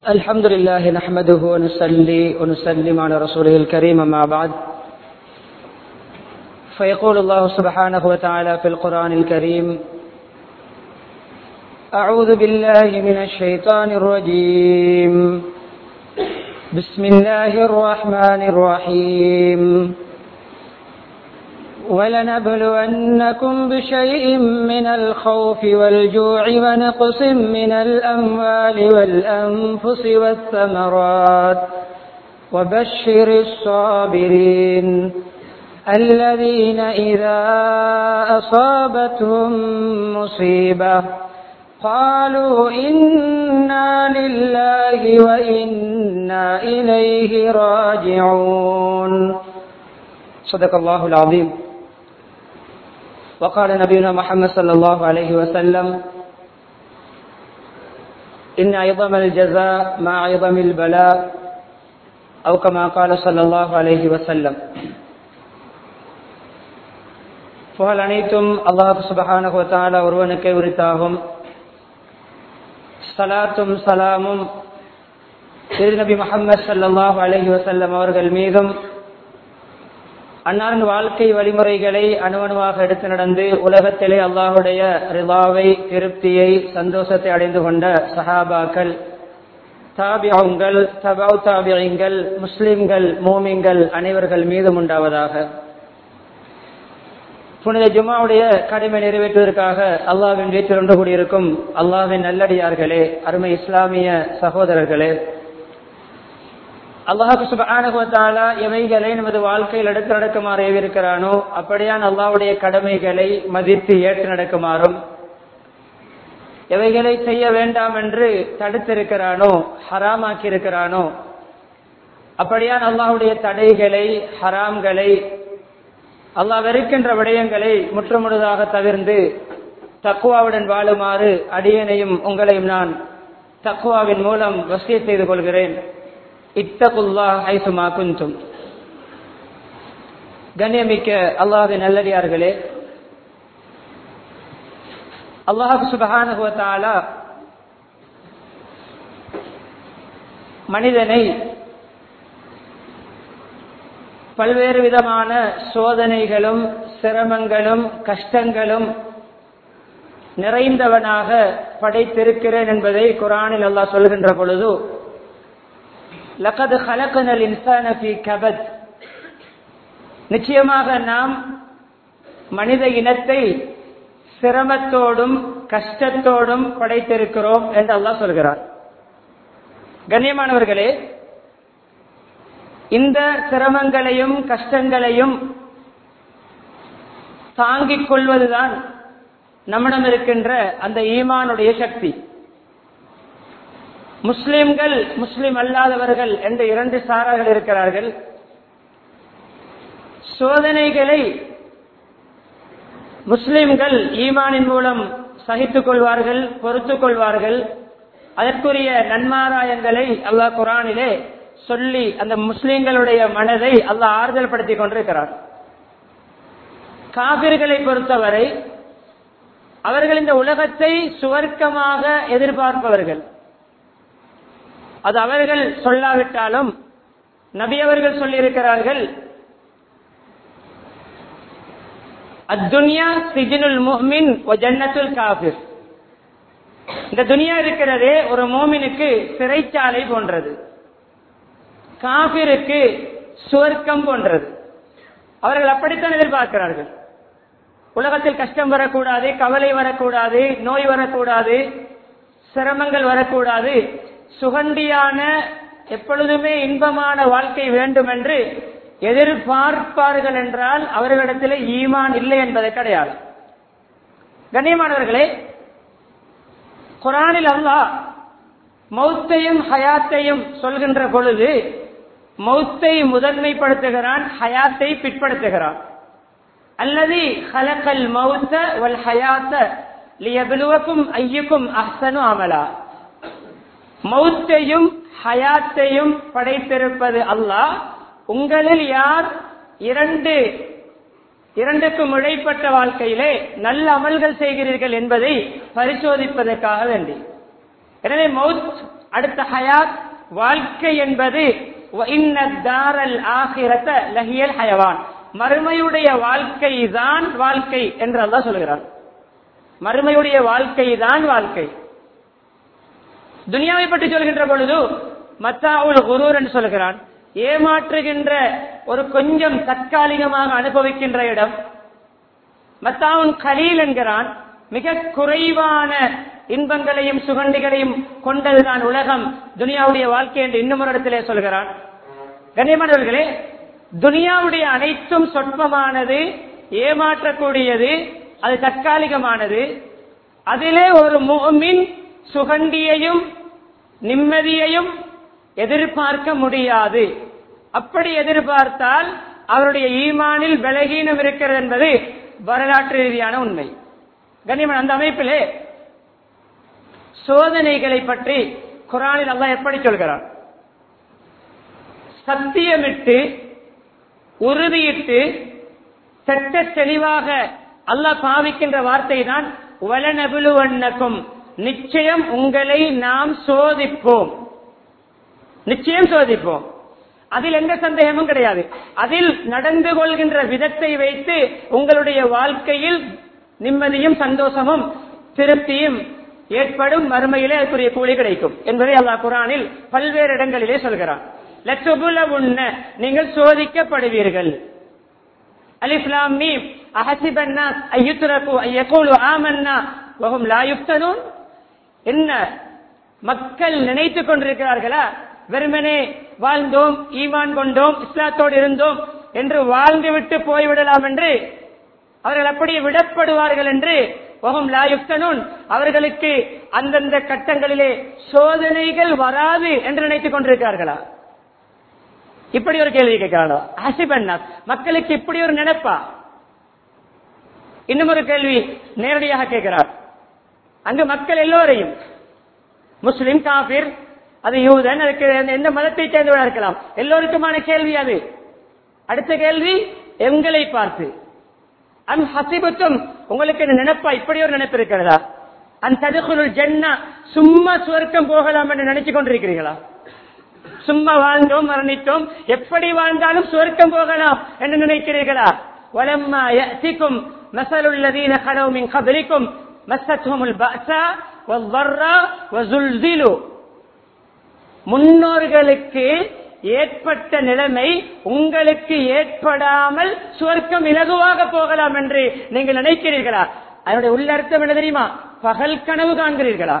الحمد لله نحمده ونصلي ونسلم على رسوله الكريم ما بعد فيقول الله سبحانه وتعالى في القرآن الكريم أعوذ بالله من الشيطان الرجيم بسم الله الرحمن الرحيم ولنبلونكم بشيء من الخوف والجوع ونقص من الأموال والأنفس والثمرات وبشر الصابرين الذين إذا أصابتهم مصيبة قالوا إنا لله وإنا إليه راجعون صدق الله العظيم وقال نبينا محمد صلى الله عليه وسلم إن عظم الجزاء مع عظم البلاء أو كما قال صلى الله عليه وسلم புகழ் அனைத்தும் அல்லாஹு சுபஹானஹு வதஆலா ஒருவனுக்கே உரித்தாகும் சலாத்தும் சலாமும் திருநபி முஹம்மது ஸல்லல்லாஹு அலைஹி வஸல்லம் அவர்கள் மீதும் அன்னாரின் வாழ்க்கை வழிமுறைகளை அணுவணுவாக எடுத்து நடந்து உலகத்திலே அல்லாஹுடைய ரிலாவை திருப்தியை சந்தோஷத்தை அடைந்து கொண்ட சஹாபாக்கள் தாபியங்கள் தபாவ் தாபியங்கள் முஸ்லிம்கள் மூமிங்கள் அனைவர்கள் மீதும் உண்டாவதாக புனித ஜுமாவுடைய கடமை நிறைவேற்றுவதற்காக அல்லாவின் வீட்டில் ஒன்று கூடியிருக்கும் அல்லாவின் நல்லடியார்களே அருமை இஸ்லாமிய சகோதரர்களே அல்லாஹு சுபானுவத்தாலா எவைகளை நமது வாழ்க்கையில் எடுத்து நடக்குமாறு ஏவிருக்கிறானோ அப்படியான் அல்லாவுடைய கடமைகளை மதித்து ஏற்று நடக்குமாறும் எவைகளை செய்ய வேண்டாம் என்று தடுத்திருக்கிறானோ ஹராமாக்கி இருக்கிறானோ அப்படியான் அல்லாஹுடைய தடைகளை ஹராம்களை அல்லாஹ் வெறுக்கின்ற விடயங்களை முற்றுமுழுதாக தவிர்ந்து தக்குவாவுடன் வாழுமாறு அடியனையும் உங்களையும் நான் தக்குவாவின் மூலம் வசிய செய்து கொள்கிறேன் இத்தகுல்லா ஐசுமா குந்தும் கண்ணியமிக்க அல்லாஹின் நல்லடியார்களே அல்லாஹு சுபகானுவத்தாலா மனிதனை பல்வேறு விதமான சோதனைகளும் சிரமங்களும் கஷ்டங்களும் நிறைந்தவனாக படைத்திருக்கிறேன் என்பதை குரானில் அல்லாஹ் சொல்கின்ற பொழுது லகது ஹலக்கனல் இன்சானபி கபத் நிச்சயமாக நாம் மனித இனத்தை சிரமத்தோடும் கஷ்டத்தோடும் படைத்திருக்கிறோம் என்று அல்லாஹ் சொல்கிறார் கண்ணியமானவர்களே இந்த சிரமங்களையும் கஷ்டங்களையும் தாங்கிக் கொள்வதுதான் நம்மிடம் இருக்கின்ற அந்த ஈமானுடைய சக்தி முஸ்லிம்கள் முஸ்லிம் அல்லாதவர்கள் என்று இரண்டு சாரார்கள் இருக்கிறார்கள் சோதனைகளை முஸ்லிம்கள் ஈமானின் மூலம் சகித்துக் கொள்வார்கள் பொறுத்துக் கொள்வார்கள் அதற்குரிய நன்மாராயங்களை அல்லாஹ் குரானிலே சொல்லி அந்த முஸ்லிம்களுடைய மனதை அல்லாஹ் ஆறுதல் படுத்திக் கொண்டிருக்கிறார் காபிர்களை பொறுத்தவரை அவர்கள் இந்த உலகத்தை சுவர்க்கமாக எதிர்பார்ப்பவர்கள் அது அவர்கள் சொல்லாவிட்டாலும் நபி அவர்கள் சொல்லியிருக்கிறார்கள் அத்துன்யா சிஜினுல் முஹ்மின் ஜன்னத்துல் காபிர் இந்த துனியா இருக்கிறதே ஒரு மோமினுக்கு சிறைச்சாலை போன்றது காபிருக்கு சுவர்க்கம் போன்றது அவர்கள் அப்படித்தான் எதிர்பார்க்கிறார்கள் உலகத்தில் கஷ்டம் வரக்கூடாது கவலை வரக்கூடாது நோய் வரக்கூடாது சிரமங்கள் வரக்கூடாது சுகண்டியான எப்பொழுதுமே இன்பமான வாழ்க்கை வேண்டும் என்று எதிர்பார்ப்பார்கள் என்றால் அவர்களிடத்தில் ஈமான் இல்லை என்பதை கிடையாது கண்ணியமானவர்களே குரானில் அல்லாஹ் மௌத்தையும் ஹயாத்தையும் சொல்கின்ற பொழுது மௌத்தை முதன்மைப்படுத்துகிறான் ஹயாத்தை பிற்படுத்துகிறான் அல்லது ஹலக்கல் மௌத்த வல் ஹயாத்த லியபிலுவக்கும் ஐயுக்கும் அஹ்சனு அமலா மௌத்தையும் ஹயாத்தையும் படைத்திருப்பது அல்லாஹ் உங்களில் யார் இரண்டு இரண்டுக்கும் இடைப்பட்ட வாழ்க்கையிலே நல்ல அமல்கள் செய்கிறீர்கள் என்பதை பரிசோதிப்பதற்காக வேண்டி எனவே மவுத் அடுத்த ஹயாத் வாழ்க்கை என்பது தாரல் ஆகிரத்த லஹியல் ஹயவான் மறுமையுடைய வாழ்க்கை தான் வாழ்க்கை என்று அல்லாஹ் சொல்கிறான் மறுமையுடைய வாழ்க்கை தான் வாழ்க்கை துனியாவை பற்றி சொல்கின்ற பொழுது மத்தாவுல் குரூர் என்று சொல்கிறான் ஏமாற்றுகின்ற ஒரு கொஞ்சம் தற்காலிகமாக அனுபவிக்கின்ற இடம் மத்தாவுன் கலீல் என்கிறான் மிக குறைவான இன்பங்களையும் சுகண்டிகளையும் கொண்டதுதான் உலகம் துனியாவுடைய வாழ்க்கை என்று இன்னும் ஒரு இடத்திலே சொல்கிறான் கண்ணியமானவர்களே துனியாவுடைய அனைத்தும் சொற்பமானது ஏமாற்றக்கூடியது அது தற்காலிகமானது அதிலே ஒரு முமின் சுகண்டியையும் நிம்மதியையும் எதிர்பார்க்க முடியாது அப்படி எதிர்பார்த்தால் அவருடைய ஈமானில் பலகீனம் இருக்கிறது என்பது வரலாற்று ரீதியான உண்மை கண்ணியமன் அந்த அமைப்பிலே சோதனைகளை பற்றி குரானில் அல்லாஹ் எப்படி சொல்கிறான் சத்தியமிட்டு உறுதியிட்டு சட்ட தெளிவாக அல்லாஹ் பாவிக்கின்ற வார்த்தை தான் வளநபுலுவண்ணக்கும் நிச்சயம் உங்களை நாம் சோதிப்போம் நிச்சயம் சோதிப்போம் அதில் எந்த சந்தேகமும் கிடையாது அதில் நடந்து கொள்கின்ற விதத்தை வைத்து உங்களுடைய வாழ்க்கையில் நிம்மதியும் சந்தோஷமும் திருப்தியும் ஏற்படும் மறுமையிலே அதுக்குரிய கூலி கிடைக்கும் என்பதை அல்லாஹ் குரானில் பல்வேறு இடங்களிலே சொல்கிறான் உண்ண நீங்கள் சோதிக்கப்படுவீர்கள் அலிஸ்லாம் மீம் அஹசிபன்னா ஐயுத்துரகு ஐயகூலு ஆமன்னா வஹும் லா யுஃப்தனூன் என்ன மக்கள் நினைத்துக் கொண்டிருக்கிறார்களா வெறுமனே வாழ்ந்தோம் ஈமான் கொண்டோம் இஸ்லாத்தோடு இருந்தோம் என்று வாழ்ந்துவிட்டு போய்விடலாம் என்று அவர்கள் அப்படியே விடப்படுவார்கள் என்று வகும் லாயுக்தனும் அவர்களுக்கு அந்தந்த கட்டங்களிலே சோதனைகள் வராது என்று நினைத்துக் கொண்டிருக்கிறார்களா இப்படி ஒரு கேள்வி கேட்கிறாளோ ஹசிபன்னா மக்களுக்கு இப்படி ஒரு நினைப்பா இன்னும் ஒரு கேள்வி நேரடியாக கேட்கிறார் அங்கு மக்கள் எல்லோரையும் முஸ்லிம் காபிர் அது யூதன் அதுக்கு எந்த மதத்தை சேர்ந்தவராக இருக்கலாம் எல்லோருக்குமான கேள்வி அது அடுத்த கேள்வி எங்களை பார்த்து அம் ஹசிபத்தும் உங்களுக்கு இந்த நினைப்பா இப்படி ஒரு நினைப்பு இருக்கிறதா அந்த ததுகுல் ஜன்னா சும்மா சுவர்க்கம் போகலாம் என்று நினைச்சு கொண்டிருக்கிறீர்களா சும்மா வாழ்ந்தோம் மரணித்தோம் எப்படி வாழ்ந்தாலும் சுவர்க்கம் போகலாம் என்று நினைக்கிறீர்களா வலம்மா யஅதிக்கும் மஸலுல்லதீன خلو من قبلكم مستهم البأساء والضراء وزلزلوا முன்னோர்களுக்கு ஏற்பட்ட நிலைமை உங்களுக்கு ஏற்படாமல் சுவர்க்கம் இலகுவாக போகலாம் என்று நீங்கள் நினைக்கிறீர்களா அதனுடைய உள்ளர்த்தம் என்ன தெரியுமா பகல் கனவு காண்கிறீர்களா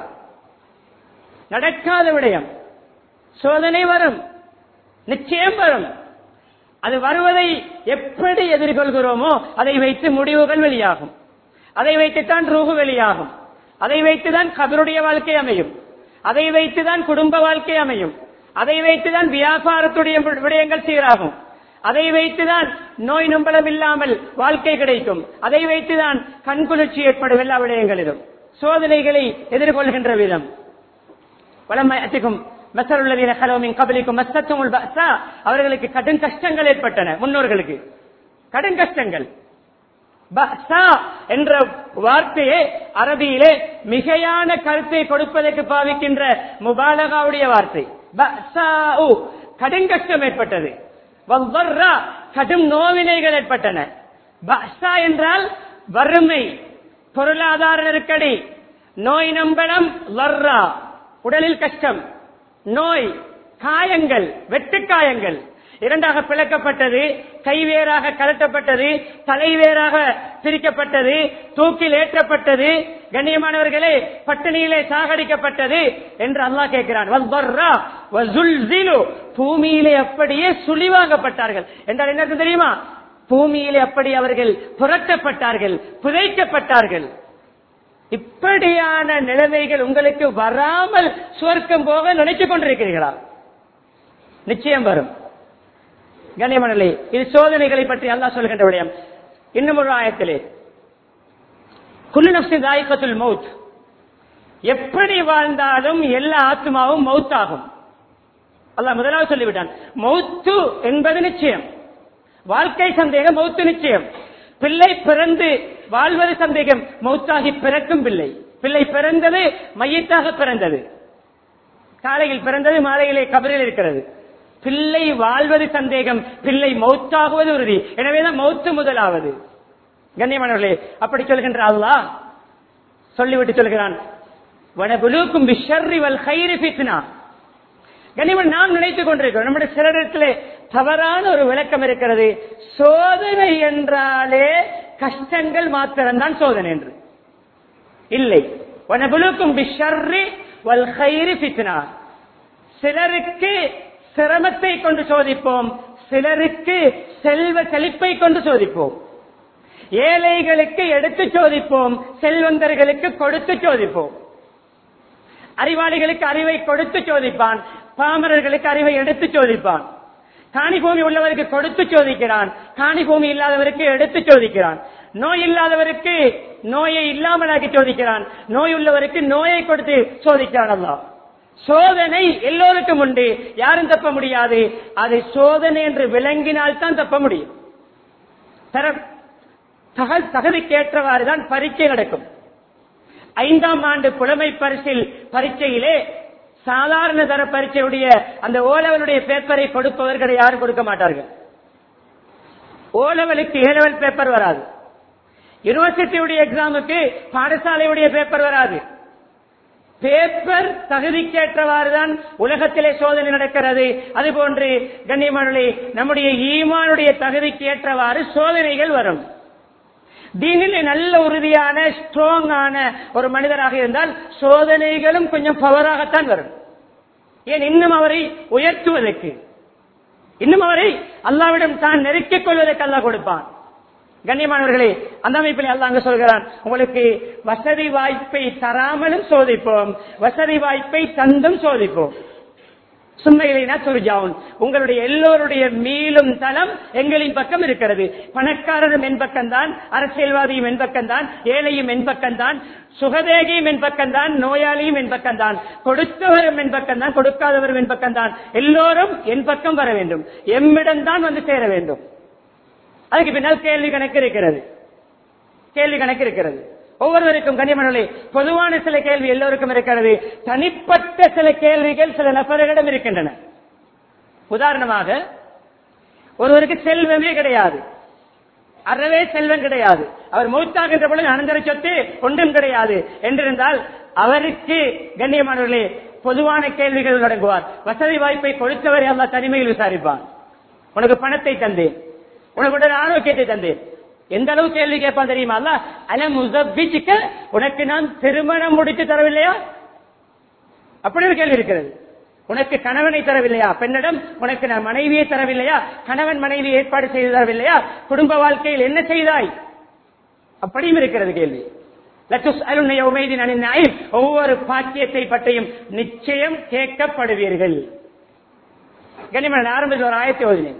நடக்காத விடயம் சோதனை வரும் நிச்சயம் வரும் அது வருவதை எப்படி எதிர்கொள்கிறோமோ அதை வைத்து முடிவுகள் வெளியாகும் அதை வைத்துத்தான் ரூகு வெளியாகும் அதை வைத்துதான் கபருடைய வாழ்க்கை அமையும் அதை வைத்துதான் குடும்ப வாழ்க்கை அமையும் அதை வைத்துதான் வியாபாரத்துடைய விடயங்கள் சீராகும் அதை வைத்துதான் நோய் நம்பளம் இல்லாமல் வாழ்க்கை கிடைக்கும் அதை வைத்துதான் கண்குளிர்ச்சி ஏற்படும் எல்லா விடயங்களிலும் சோதனைகளை எதிர்கொள்கின்ற விதம் வளமயத்திற்கும் மெசருள்ளதீன கலோமின் கபலிக்கும் மஸ்தத்தும் அவர்களுக்கு கடும் கஷ்டங்கள் ஏற்பட்டன முன்னோர்களுக்கு கடும் கஷ்டங்கள் பஹ்சா என்ற வார்த்தையே அரபியிலே மிகையான கருத்தை கொடுப்பதற்கு பாவிக்கின்ற முபாலகாவுடைய வார்த்தை பஹ்சாஉ, கடுங்கஷ்டம் ஏற்பட்டது வவ்வர்ரா, கடும் நோவினைகள் ஏற்பட்டன பஹ்சா என்றால் வறுமை பொருளாதார நெருக்கடி நோய் நம்பளம் வர்ரா உடலில் கஷ்டம் நோய் காயங்கள் வெட்டுக்காயங்கள் இரண்டாக பிளக்கப்பட்டது கைவேறாக கலட்டப்பட்டது தலைவேறாக பிரிக்கப்பட்டது தூக்கில் ஏற்றப்பட்டது கண்ணியமானவர்களே பட்டினியிலே சாகடிக்கப்பட்டது என்று அல்லாஹ் கேட்கிறான் வஸ்பர்ரா வஸுல்சிலு. பூமியிலே அப்படியே சுழிவாங்கப்பட்டார்கள் என்றால் என்ன அர்த்தம் தெரியுமா பூமியிலே அப்படி அவர்கள் புரட்டப்பட்டார்கள் புதைக்கப்பட்டார்கள் இப்படியான நிலைமைகள் உங்களுக்கு வராமல் சுவர்க்கம் போக நினைத்துக் கொண்டிருக்கிறீர்களா நிச்சயம் வரும் கண்ணியமனே இது சோதனைகளை பற்றி அல்லாஹ் சொல்கின்ற விடயம் இன்னும் ஒரு ஆயத்திலே குல்லு நப்சி தாய்கத்துல் மவுத் எப்படி வாழ்ந்தாலும் எல்லா ஆத்மாவும் மவுத்தாகும் அல்லாஹ் முதலாவது சொல்லிவிட்டான் மௌத்து என்பது நிச்சயம் வாழ்க்கை சந்தேகம் மௌத்து நிச்சயம் பிள்ளை பிறந்து வாழ்வது சந்தேகம் மௌத்தாகி பிறக்கும் பிள்ளை பிள்ளை பிறந்தது மையத்தாக பிறந்தது காலையில் பிறந்தது மாலையிலே கபரில் இருக்கிறது பிள்ளை வாழ்வது சந்தேகம் பிள்ளை மௌத்தாகுவது உறுதி எனவேதான் மௌத்து முதலாவது கண்ணியமானவர்களே அப்படி சொல்கின்ற அல்லாஹ் சொல்லிவிட்டு சொல்கிறான் வனபுலுக்கும் பிஷர்ரி வல் ஹைரி ஃபித்னா கனிமன் நாம் நினைத்துக் கொண்டிருக்கிறோம் நம்முடைய சிலரிடத்திலே தவறான ஒரு விளக்கம் இருக்கிறது சோதனை என்றாலே கஷ்டங்கள் மாத்திரம்தான் சோதனை என்று இல்லை வனபுலுக்கும் பிஷர்ரி வல் ஹைரி ஃபித்னா சிலருக்கு சிரமத்தை கொண்டு சோதிப்போம் சிலருக்கு செல்வ செழிப்பை கொண்டு சோதிப்போம் ஏழைகளுக்கு எடுத்து சோதிப்போம் செல்வந்தர்களுக்கு கொடுத்து சோதிப்போம் அறிவாளிகளுக்கு அறிவை கொடுத்து சோதிப்பான் பாமரர்களுக்கு அறிவை எடுத்து சோதிப்பான் காணி பூமி உள்ளவருக்கு கொடுத்து சோதிக்கிறான் காணி பூமி இல்லாதவருக்கு எடுத்து சோதிக்கிறான் நோய் இல்லாதவருக்கு நோயை இல்லாமலாக்கி சோதிக்கிறான் நோய் உள்ளவருக்கு நோயை கொடுத்து சோதிக்கிறான் அல்லா சோதனை எல்லோருக்கும் உண்டு யாரும் தப்ப முடியாது அதை சோதனை என்று விளங்கினால் தான் தப்ப முடியும் தர- தக- தகுதிக்கேற்றவாறு தான் பரீட்சை நடக்கும் ஐந்தாம் ஆண்டு புலமை பரிசில் பரீட்சையிலே சாதாரண தர பரீட்சையுடைய அந்த ஓலவலுடைய பேப்பரை கொடுப்பவர்களை யாரும் கொடுக்க மாட்டார்கள் ஓலவலுக்கு ஏலவல் பேப்பர் வராது யூனிவர்சிட்டியுடைய எக்ஸாமுக்கு பாடசாலையுடைய பேப்பர் வராது பேப்பர் தகுதிக்கேற்றவாறு தான் உலகத்திலே சோதனை நடக்கிறது அதுபோன்று கண்ணியமானே நம்முடைய ஈமானுடைய தகுதிக்கு ஏற்றவாறு சோதனைகள் வரும் தீனில் நல்ல உறுதியான ஸ்ட்ராங்கான ஒரு மனிதராக இருந்தால் சோதனைகளும் கொஞ்சம் பவராகத்தான் வரும் ஏன் இன்னும் அவரை உயர்த்துவதற்கு இன்னும் அவரை அல்லாவிடம் தான் நெருக்கிக் கொள்வதற்கு அல்லாஹ் கொடுப்பான் கண்ணியமானவர்களே அந்த அமைப்பில் அல்லாஹ் அங்க சொல்கிறான் உங்களுக்கு வசதி வாய்ப்பை தராமலும் சோதிப்போம் வசதி வாய்ப்பை தந்தும் சோதிப்போம் சும்மையினா சுருஜாவும் உங்களுடைய எல்லோருடைய மீளும் தளம் எங்களின் பக்கம் இருக்கிறது பணக்காரரும் என் பக்கம்தான் அரசியல்வாதியும் என் பக்கம்தான் ஏழையும் என் பக்கம்தான் சுகதேகியும் என் பக்கம்தான் நோயாளியும் என் பக்கம்தான் கொடுத்தவரும் என் பக்கம்தான் கொடுக்காதவரும் என் பக்கம்தான் எல்லோரும் என் பக்கம் வர வேண்டும் எம்மிடம்தான் வந்து சேர வேண்டும் அதுக்கு பின்னால் கேள்வி கணக்கு இருக்கிறது கேள்வி கணக்கு இருக்கிறது ஒவ்வொருவருக்கும் கனிமணி பொதுவான சில கேள்வி எல்லோருக்கும் இருக்கிறது தனிப்பட்ட சில கேள்விகள் சில நபர்களிடம் இருக்கின்றன உதாரணமாக ஒருவருக்கு செல்வமே கிடையாது அறவே செல்வம் கிடையாது அவர் மூத்தாகின்ற பொழுது அனந்தர சொத்து ஒன்றும் கிடையாது என்றிருந்தால் அவருக்கு கண்ணியமானவர்களே பொதுவான கேள்விகள் தொடங்குவார் வசதி வாய்ப்பை கொடுத்தவரை அல்லா தனிமையில் விசாரிப்பான் உனக்கு பணத்தை தந்தேன் உனக்கு உடல் ஆரோக்கியத்தை தந்தேன் எந்த அளவு கேள்வி கேட்பான் தெரியுமா அல்ல அல முசப்பிச்சுக்க உனக்கு நான் திருமணம் முடித்து தரவில்லையா அப்படி ஒரு கேள்வி இருக்கிறது உனக்கு கணவனை தரவில்லையா பெண்ணிடம் உனக்கு நான் மனைவியை தரவில்லையா கணவன் மனைவி ஏற்பாடு செய்து தரவில்லையா குடும்ப வாழ்க்கையில் என்ன செய்தாய் அப்படியும் இருக்கிறது கேள்வி லத்துஸ்அலுன்ன யௌமைதின் அனின் நயீம். ஒவ்வொரு பாக்கியத்தை பற்றியும் நிச்சயம் கேட்கப்படுவீர்கள் கனிமன் ஆரம்பத்தில் ஒரு ஆயத்தை ஓதினேன்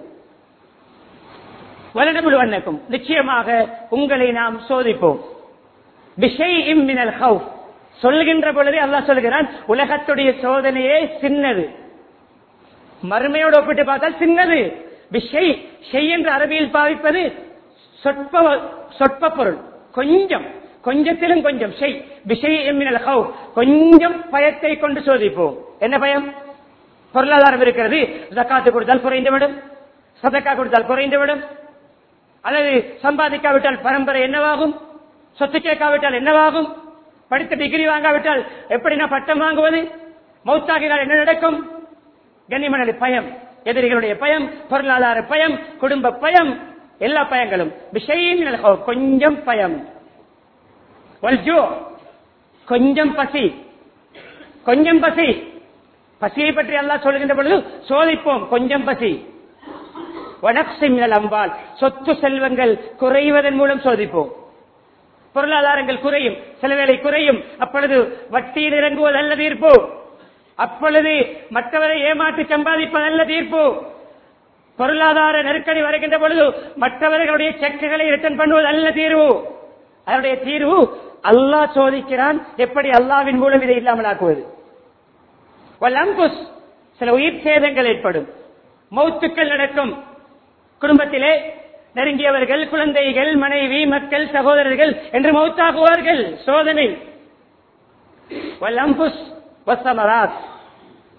வலனபுல் வண்ணக்கும் நிச்சயமாக உங்களை நாம் சோதிப்போம் பிஷைஇம் மினல் ஹவுஃப் சொல்கின்ற பொழுதே அல்லாஹ் சொல்கிறான் உலகத்துடைய சோதனையே சின்னது மறுமையோடு ஒப்பிட்டு பார்த்தால் சின்னது விஷை ஷெய் என்று அரபியில் பாவிப்பது சொற்ப சொற்ப பொருள் கொஞ்சம் கொஞ்சத்திலும் கொஞ்சம் ஷெய் விஷை எம்மினல் ஹவுஃப் கொஞ்சம் பயத்தை கொண்டு சோதிப்போம் என்ன பயம் பொருளாதாரம் இருக்கிறது ஜக்காத்து கொடுத்தால் குறைந்துவிடும் சதக்கா கொடுத்தால் குறைந்துவிடும் அல்லது சம்பாதிக்காவிட்டால் பரம்பரை என்னவாகும் சொத்து கேட்காவிட்டால் என்னவாகும் படித்த டிகிரி வாங்காவிட்டால் எப்படி நான் பட்டம் வாங்குவது மௌத்தாகினால் என்ன நடக்கும் கண்ணிமணி பயம் எதிரிகளுடைய பயம் பொருளாதார பயம் குடும்ப பயம் எல்லா பயங்களும் விஷயம் கொஞ்சம் பயம் வல்ஜோ கொஞ்சம் பசி கொஞ்சம் பசி பசியை பற்றி அல்லாஹ் சொல்கின்ற பொழுது சோதிப்போம் கொஞ்சம் பசி வனக்சிமினல் அம்பால் சொத்து செல்வங்கள் குறைவதன் மூலம் சோதிப்போம் பொருளாதாரங்கள் குறையும் சில வேளை குறையும் அப்பொழுது வட்டியில் இறங்குவதல்ல தீர்ப்பு அப்பொழுது மற்றவரை ஏமாற்றி சம்பாதிப்பதல்ல தீர்ப்பு பொருளாதார நெருக்கடி வருகின்ற பொழுது மற்றவர்களுடைய செக்குகளை ரிட்டர்ன் பண்ணுவது அல்ல தீர்வு அதனுடைய தீர்வு அல்லாஹ் சோதிக்கிறான் எப்படி அல்லாவின் மூலம் இதை இல்லாமல் ஆக்குவது வல்லம்புஸ் சில உயிர் சேதங்கள் ஏற்படும் மௌத்துக்கள் நடக்கும் குடும்பத்திலே நெருங்கியவர்கள் குழந்தைகள் மனைவி மக்கள் சகோதரர்கள் என்று மௌத்தாகுவார்கள் சோதனை வல்லம்புஸ் வசமராத்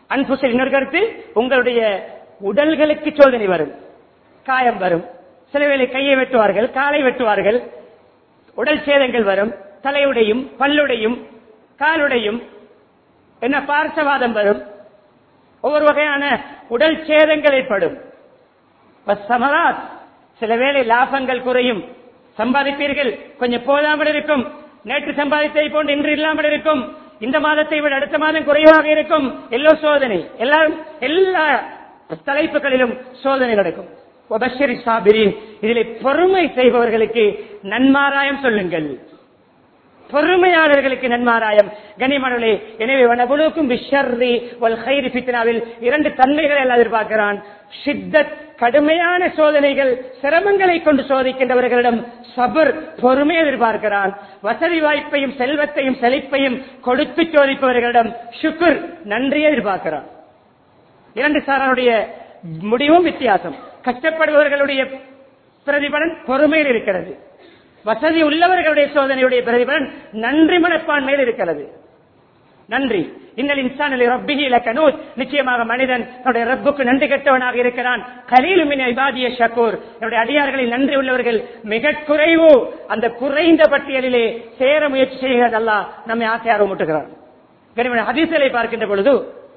அன்புசல் இன்னொரு கருத்து உங்களுடைய உடல்களுக்கு சோதனை வரும் காயம் வரும் சில வேளை கையை வெட்டுவார்கள் காலை வெட்டுவார்கள் உடல் சேதங்கள் வரும் தலையுடையும் பல்லுடையும் காலுடையும் என்ன பார்சவாதம் வரும் ஒவ்வொரு வகையான உடல் சேதங்கள் ஏற்படும் சமராத் சில வேளை லாபங்கள் குறையும் சம்பாதிப்பீர்கள் கொஞ்சம் போதாமல் இருக்கும் நேற்று சம்பாதித்ததை போன்று இன்று இல்லாமல் இருக்கும் இந்த மாதத்தை விட அடுத்த மாதம் குறைவாக இருக்கும் எல்லோ சோதனை எல்லாரும் எல்லா தலைப்புகளிலும் சோதனை நடக்கும் ஒபஷரி சாபிரின் இதிலே பொறுமை செய்பவர்களுக்கு நன்மாராயம் சொல்லுங்கள் பொறுமையாளர்களுக்கு நன்மாராயம் கனிமணலே எனவே வனபுலுக்கும் விஷர்ரி வல் ஹைரி பித்னாவில் இரண்டு தன்மைகளை எல்லாம் எதிர்பார்க்கிறான் சித்தத் கடுமையான சோதனைகள் சிரமங்களை கொண்டு சோதிக்கின்றவர்களிடம் சபர் பொறுமை எதிர்பார்க்கிறான் வசதி வாய்ப்பையும் செல்வத்தையும் செழிப்பையும் கொடுத்து சோதிப்பவர்களிடம் சுக்குர் நன்றி எதிர்பார்க்கிறான் இரண்டு சாரனுடைய முடிவும் வித்தியாசம் கஷ்டப்படுபவர்களுடைய பிரதிபலன் பொறுமையில் இருக்கிறது வசதி உள்ளவர்களுடைய சோதனையுடைய பிரதிபலன் நன்றி மனப்பான்மையில் இருக்கிறது நன்றி இன்னல் இன்சான் ரப்பிஹி லகனூத் நிச்சயமாக மனிதன் தன்னுடைய ரப்புக்கு நன்றி கெட்டவனாக இருக்கிறான் கலீலும் மின் இபாதிய ஷக்கூர் என்னுடைய அடியார்களில் நன்றி உள்ளவர்கள் மிக குறைவு அந்த குறைந்த பட்டியலிலே சேர முயற்சி செய்கிறது அல்லாஹ் நம்மை ஆசையாக முட்டுகிறார் கனிமன ஹதீசலை பார்க்கின்ற பொழுது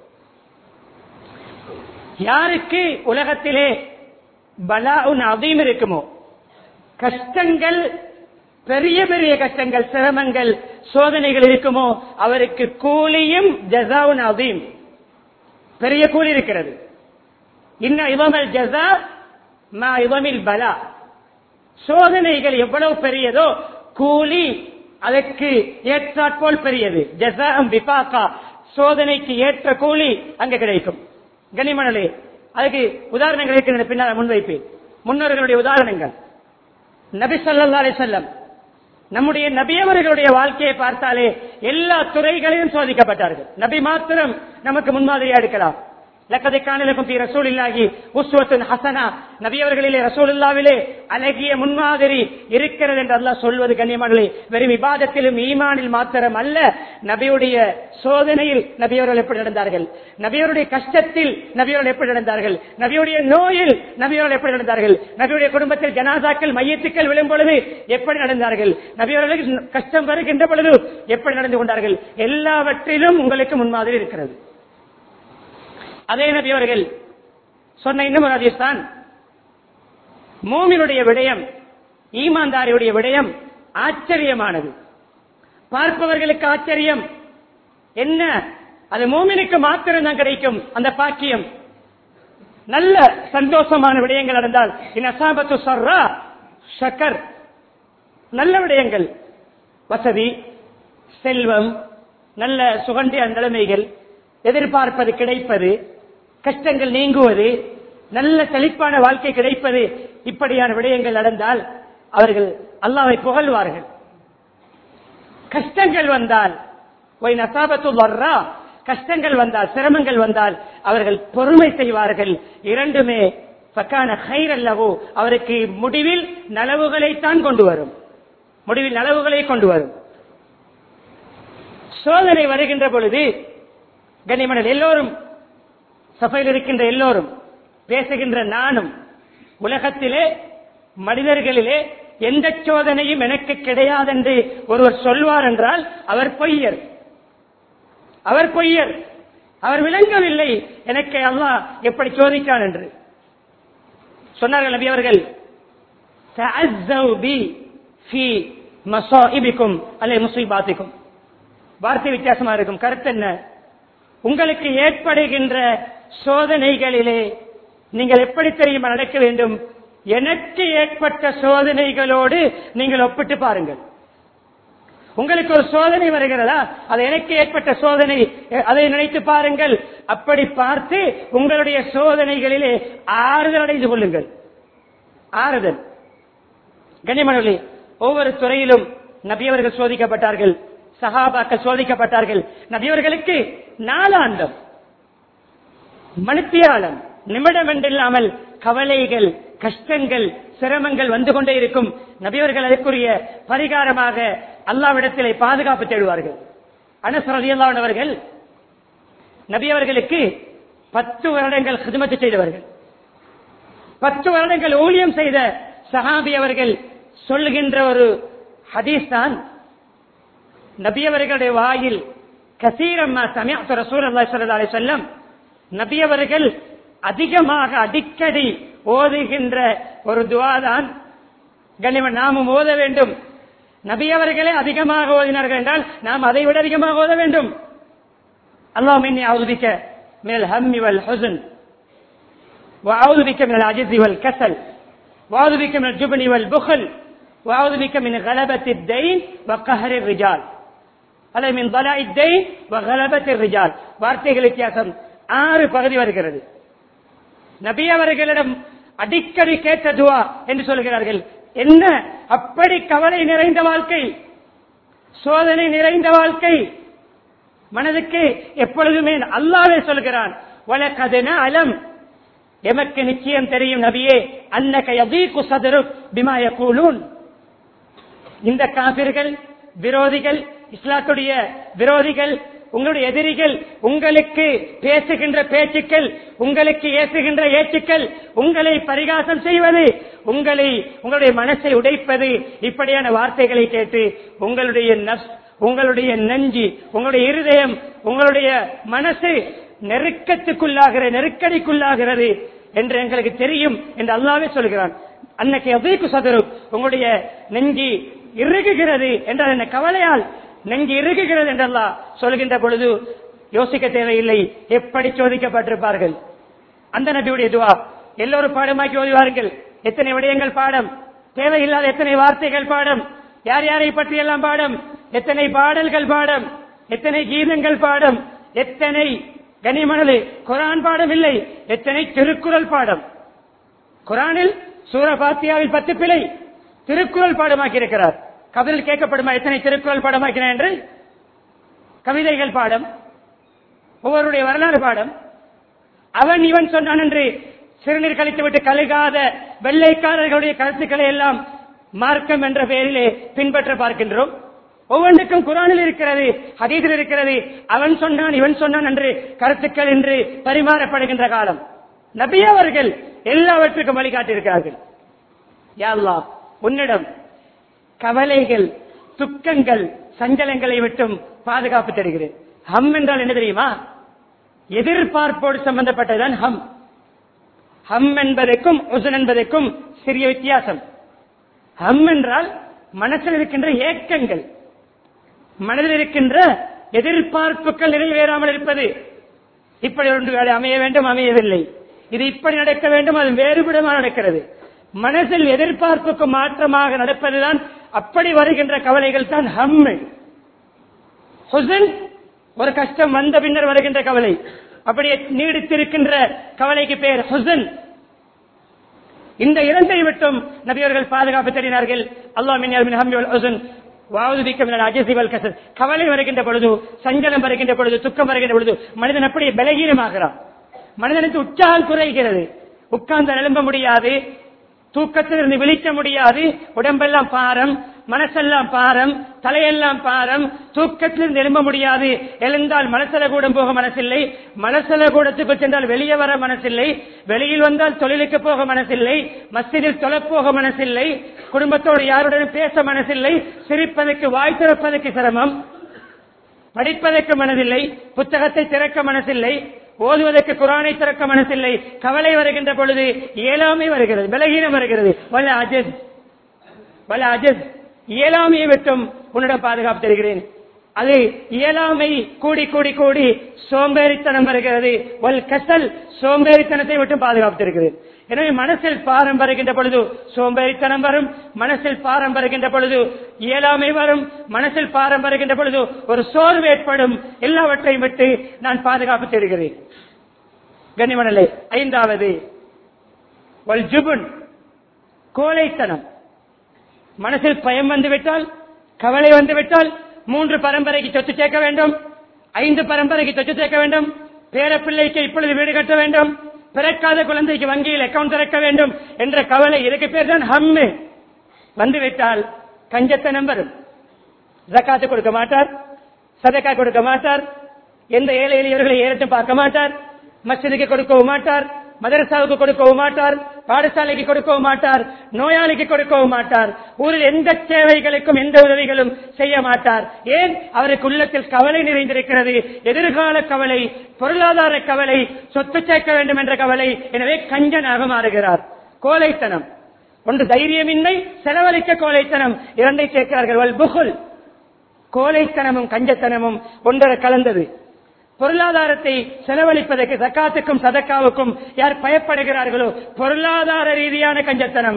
யாருக்கு உலகத்திலே பலாவுன் அதீம் இருக்குமோ கஷ்டங்கள் பெரிய பெரிய கஷ்டங்கள் சிரமங்கள் சோதனைகள் இருக்குமோ அவருக்கு கூலியும் ஜசாவுன் அதீம் பெரிய கூலி இருக்கிறது இன்ன இவமல் ஜசா மா இவமில் பலா சோதனைகள் எவ்வளவு பெரியதோ கூலி அதற்கு ஏற்றாற்போல் பெரியது ஜசாம் விபாக்கா சோதனைக்கு ஏற்ற கூலி அங்க கிடைக்கும் கனிமணலே அதுக்கு உதாரணங்கள் இருக்கின்றன பின்னால் முன்வைப்பேன் முன்னோர்களுடைய உதாரணங்கள் நபி சொல்லா செல்லம் நம்முடைய நபியவர்களுடைய வாழ்க்கையை பார்த்தாலே எல்லா துறைகளிலும் சோதிக்கப்பட்டார்கள் நபி மாத்திரம் நமக்கு முன்மாதிரியா எடுக்கலாம் லக்கதை காணலுக்கும் பி ரசூல் இல்லாகி உஸ்வத்துன் ஹசனா நபியவர்களிலே ரசூலுல்லாவிலே அழகிய முன்மாதிரி இருக்கிறது என்று அல்லாஹ் சொல்வது கண்ணியமானே வெறும் விவாதத்திலும் ஈமானில் மாத்திரம் அல்ல நபியுடைய சோதனையில் நபியவர்கள் எப்படி நடந்தார்கள் நபியவருடைய கஷ்டத்தில் நபியவர்கள் எப்படி நடந்தார்கள் நபியுடைய நோயில் நபியவர்கள் எப்படி நடந்தார்கள் நபியுடைய குடும்பத்தில் ஜனாசாக்கள் மையத்துக்கள் விழும் பொழுது எப்படி நடந்தார்கள் நபியவர்களுக்கு கஷ்டம் வருகின்ற பொழுது எப்படி நடந்து கொண்டார்கள் எல்லாவற்றிலும் உங்களுக்கு முன்மாதிரி இருக்கிறது அதே நபி அவர்கள் சொன்ன இன்னும் ஒரு அதிர்ஷ்தான் மூமினுடைய விடயம் ஈமான்தாரியுடைய விடயம் ஆச்சரியமானது பார்ப்பவர்களுக்கு ஆச்சரியம் என்ன அது மூமினுக்கு மாத்திரம் தான் கிடைக்கும் அந்த பாக்கியம் நல்ல சந்தோஷமான விடயங்கள் நடந்தால் இந்நசாபத்து சர்ரா ஷக்கர் நல்ல விடயங்கள் வசதி செல்வம் நல்ல சுகண்டிய நிலைமைகள் எதிர்பார்ப்பது கிடைப்பது கஷ்டங்கள் நீங்குவது நல்ல செழிப்பான வாழ்க்கை கிடைப்பது இப்படியான விடயங்கள் நடந்தால் அவர்கள் அல்லாவை புகழ்வார்கள் கஷ்டங்கள் வந்தால் ஒய் நசாபத்து வர்றா கஷ்டங்கள் வந்தால் சிரமங்கள் வந்தால் அவர்கள் பொறுமை செய்வார்கள் இரண்டுமே பக்கான ஹைர் அல்லவோ அவருக்கு முடிவில் நலவுகளைத்தான் கொண்டு வரும் முடிவில் நலவுகளை கொண்டு வரும் சோதனை வருகின்ற பொழுது கண்ணியமனர் எல்லோரும் சபையில் இருக்கின்ற எல்லோரும் பேசுகின்ற நானும் உலகத்திலே மனிதர்களிலே எந்த சோதனையும் எனக்கு கிடையாது என்று ஒருவர் சொல்வார் என்றால் அவர் பொய்யர் அவர் பொய்யர் அவர் விளங்கவில்லை எனக்கு அல்லா எப்படி சோதிக்கான் என்று சொன்னார்கள் நபி அவர்கள் "தஅஸ்ஸவு பி ஃபீ மஸாஇபிக்கும் அல்லது முஸீபாத்திக்கும் வார்த்தை வித்தியாசமா இருக்கும் கருத்து என்ன உங்களுக்கு ஏற்படுகின்ற சோதனைகளிலே நீங்கள் எப்படி தெரியுமா நடக்க வேண்டும் எனக்கு ஏற்பட்ட சோதனைகளோடு நீங்கள் ஒப்பிட்டு பாருங்கள் உங்களுக்கு ஒரு சோதனை வருகிறதா அது எனக்கு ஏற்பட்ட சோதனை எ- அதை நினைத்து பாருங்கள் அப்படி பார்த்து உங்களுடைய சோதனைகளிலே ஆறுதல் அடைந்து கொள்ளுங்கள் ஆறுதல் கனிமணி ஒவ்வொரு துறையிலும் நபியவர்கள் சோதிக்கப்பட்டார்கள் சஹாபாக்கள் சோதிக்கப்பட்டார்கள் நபியவர்களுக்கு நாளாந்தம் மணித்தியாலம் நிமிடம் என்றில்லாமல் கவலைகள் கஷ்டங்கள் சிரமங்கள் வந்து கொண்டே இருக்கும் நபியவர்கள் அதற்குரிய பரிகாரமாக அல்லாவிடத்திலே பாதுகாப்பு தேடுவார்கள் அனசரதியல்லானவர்கள் நபி அவர்களுக்கு பத்து வருடங்கள் ஹிதமத்து செய்தவர்கள் பத்து வருடங்கள் ஊழியம் செய்த சஹாபி அவர்கள் சொல்லுகின்ற ஒரு ஹதீஸ் தான் நபி அவர்களுடைய வாயில் கசீரம்மா சமயத்து ரசூல் அல்லாஹ் செல்லம் நபி அவர்கள் அதிகமாக அடிக்கடி ஓதுகின்ற ஒரு துவா தான் கண்ணியவன் நாமும் ஓத வேண்டும் நபி அவர்களே அதிகமாக ஓதினார்கள் என்றால் நாம் அதை விட அதிகமாக ஓத வேண்டும் அல்லாஹ் மின்னி அவுதிக்க மேல் ஹம்மி வல் ஹுசன் وأعوذ بك من العجز والكسل وأعوذ بك من الجبن والبخل وأعوذ بك من غلبة الدين وقهر الرجال அல்ல மின் பலா இத்தை வகலபத்தில் ரிஜால் வார்த்தைகள் வித்தியாசம் ஆறு பகுதி வருகிறது நபி அவர்களிடம் அடிக்கடி கேட்ட துவா என்று சொல்கிறார்கள் என்ன அப்படி கவலை நிறைந்த வாழ்க்கை சோதனை நிறைந்த வாழ்க்கை மனதுக்கு எப்பொழுதுமே அல்லாவே சொல்கிறான் வழக்கதென அலம் எமக்கு நிச்சயம் தெரியும் நபியே அன்னக யதீகு சதரு பிமாய கூலூன் இந்த காபிர்கள் விரோதிகள் இஸ்லாத்துடைய விரோதிகள் உங்களுடைய எதிரிகள் உங்களுக்கு பேசுகின்ற பேச்சுக்கள் உங்களுக்கு ஏசுகின்ற ஏச்சுக்கள் உங்களை பரிகாசம் செய்வது உங்களை உங்களுடைய மனசை உடைப்பது இப்படியான வார்த்தைகளை கேட்டு உங்களுடைய நஃப்ஸ் உங்களுடைய நெஞ்சு உங்களுடைய இருதயம் உங்களுடைய மனசு நெருக்கத்துக்குள்ளாகிற நெருக்கடிக்குள்ளாகிறது என்று எங்களுக்கு தெரியும் என்று அல்லாவே சொல்கிறான் அன்னைக்கு அதேக்கு சதரு உங்களுடைய நெஞ்சி இறுகுகிறது என்ற அந்த கவலையால் நெஞ்சு இறுகுகிறது என்றெல்லாம் சொல்கின்ற பொழுது யோசிக்க தேவையில்லை எப்படி சோதிக்கப்பட்டிருப்பார்கள் அந்த நபியுடைய துவா எல்லோரும் பாடமாக்கி ஓதுவார்கள் எத்தனை விடயங்கள் பாடம் தேவையில்லாத எத்தனை வார்த்தைகள் பாடம் யார் யாரை பற்றி எல்லாம் பாடம் எத்தனை பாடல்கள் பாடம் எத்தனை கீதங்கள் பாடம் எத்தனை கனிமணலு குரான் பாடம் இல்லை எத்தனை திருக்குறள் பாடம் குரானில் சூரபாத்தியாவில் பத்து பிழை திருக்குறள் பாடமாக்கி இருக்கிறார் கபில் கேட்கப்படுமா எத்தனை திருக்குறள் பாடமாக்கின என்று கவிதைகள் பாடம் ஒவ்வொருடைய வரலாறு பாடம் அவன் இவன் சொன்னான் என்று சிறுநீர் கழித்துவிட்டு கழுகாத வெள்ளைக்காரர்களுடைய கருத்துக்களை எல்லாம் மார்க்கம் என்ற பெயரிலே பின்பற்ற பார்க்கின்றோம் ஒவ்வொன்றுக்கும் குரானில் இருக்கிறது ஹதீஸில் இருக்கிறது அவன் சொன்னான் இவன் சொன்னான் என்று கருத்துக்கள் என்று பரிமாறப்படுகின்ற காலம் நபி அவர்கள் எல்லாவற்றுக்கும் வழிகாட்டியிருக்கிறார்கள் யா அல்லாஹ் உன்னிடம் கவலைகள் துக்கங்கள் சஞ்சலங்களை விட்டும் பாதுகாப்பு தருகிறேன் ஹம் என்றால் என்ன தெரியுமா எதிர்பார்ப்போடு சம்பந்தப்பட்டதுதான் ஹம் ஹம் என்பதற்கும் உசன் என்பதற்கும் சிறிய வித்தியாசம் ஹம் என்றால் மனசில் இருக்கின்ற ஏக்கங்கள் மனதில் இருக்கின்ற எதிர்பார்ப்புகள் நிறைவேறாமல் இருப்பது இப்படி ஒன்று வேலை அமைய வேண்டும் அமையவில்லை இது இப்படி நடக்க வேண்டும் அது வேறுபடமாக நடக்கிறது மனசில் எதிர்பார்ப்புக்கு மாற்றமாக நடப்பதுதான் அப்படி வருகின்ற கவலைகள் தான் ஹம்மு ஹுசன் ஒரு கஷ்டம் வந்த பின்னர் வருகின்ற கவலை அப்படியே நீடித்திருக்கின்ற கவலைக்கு பெயர் ஹுசன் இந்த இரண்டை விட்டும் நபியவர்கள் பாதுகாப்பு தெரிவினார்கள் அல்லாஹ் கவலை வருகின்ற பொழுது சஞ்சலம் வருகின்ற பொழுது துக்கம் வருகின்ற பொழுது மனிதன் அப்படியே பலகீனமாகிறான் மனிதனுக்கு உற்சாகம் குறைகிறது உட்கார்ந்து எழும்ப முடியாது தூக்கத்திலிருந்து விழிக்க முடியாது உடம்பெல்லாம் பாரம் மனசெல்லாம் பாரம் தலையெல்லாம் பாரம் தூக்கத்திலிருந்து எழும்ப முடியாது எழுந்தால் மனசல கூடம் போக மனசில்லை மனசல கூடத்துக்கு சென்றால் வெளியே வர மனசில்லை வெளியில் வந்தால் தொழிலுக்கு போக மனசில்லை மஸ்ஜிதில் தொலைப்போக மனசில்லை குடும்பத்தோடு யாருடனும் பேச மனசில்லை சிரிப்பதற்கு வாய் திறப்பதற்கு சிரமம் படிப்பதற்கு மனதில்லை புத்தகத்தை திறக்க மனசில்லை ஓதுவதற்கு குரானை திறக்க மனசில்லை கவலை வருகின்ற பொழுது இயலாமை வருகிறது பலகீனம் வருகிறது வல அஜஸ் வல அஜஸ் இயலாமையை விட்டும் உன்னிடம் பாதுகாப்பு தருகிறேன் அது இயலாமை கூடி கூடி கூடி சோம்பேறித்தனம் வருகிறது வல் கசல் சோம்பேறித்தனத்தை விட்டும் பாதுகாப்பு தருகிறேன் எனவே மனசில் பாரம் வருகின்ற பொழுது சோம்பேறித்தனம் வரும் மனசில் பாரம் வருகின்ற பொழுது இயலாமை வரும் மனசில் பாரம் வருகின்ற பொழுது ஒரு சோர்வு ஏற்படும் எல்லாவற்றையும் விட்டு நான் பாதுகாப்பு தருகிறேன் கனிமணலை ஐந்தாவது வல் ஜுபுன் கோழைத்தனம் மனசில் பயம் வந்துவிட்டால் கவலை வந்துவிட்டால் மூன்று பரம்பரைக்கு சொத்து சேர்க்க வேண்டும் ஐந்து பரம்பரைக்கு சொத்து சேர்க்க வேண்டும் பேரப்பிள்ளைக்கு இப்பொழுது வீடு கட்ட வேண்டும் பிறக்காத குழந்தைக்கு வங்கியில் அக்கவுண்ட் திறக்க வேண்டும் என்ற கவலை இதுக்கு பேர் தான் ஹம்மு வந்துவிட்டால் கஞ்சத்தனம் வரும் ஜக்காத்து கொடுக்க மாட்டார் சதக்கா கொடுக்க மாட்டார் எந்த ஏழை எளியவர்களை ஏறட்டு பார்க்க மாட்டார் மஸ்ஜிதுக்கு கொடுக்கவும் மாட்டார் மதரசாவுக்கு கொடுக்கவும் மாட்டார் பாடசாலைக்கு கொடுக்கவும் மாட்டார் நோயாளிக்கு கொடுக்கவும் மாட்டார் ஊரில் எந்த சேவைகளுக்கும் எந்த உதவிகளும் செய்ய மாட்டார் ஏன் அவருக்கு உள்ளத்தில் கவலை நிறைந்திருக்கிறது எதிர்கால கவலை பொருளாதார கவலை சொத்து சேர்க்க வேண்டும் என்ற கவலை எனவே கஞ்சனாக மாறுகிறார் கோழைத்தனம் ஒன்று தைரியமின்மை செலவழிக்க கோழைத்தனம் இரண்டை சேர்க்கிறார்கள் வல் புகுல் கோழைத்தனமும் கஞ்சத்தனமும் ஒன்றரை கலந்தது பொருளாதாரத்தை செலவழிப்பதற்கு சக்காத்துக்கும் சதக்காவுக்கும் யார் பயப்படுகிறார்களோ பொருளாதார ரீதியான கஞ்சத்தனம்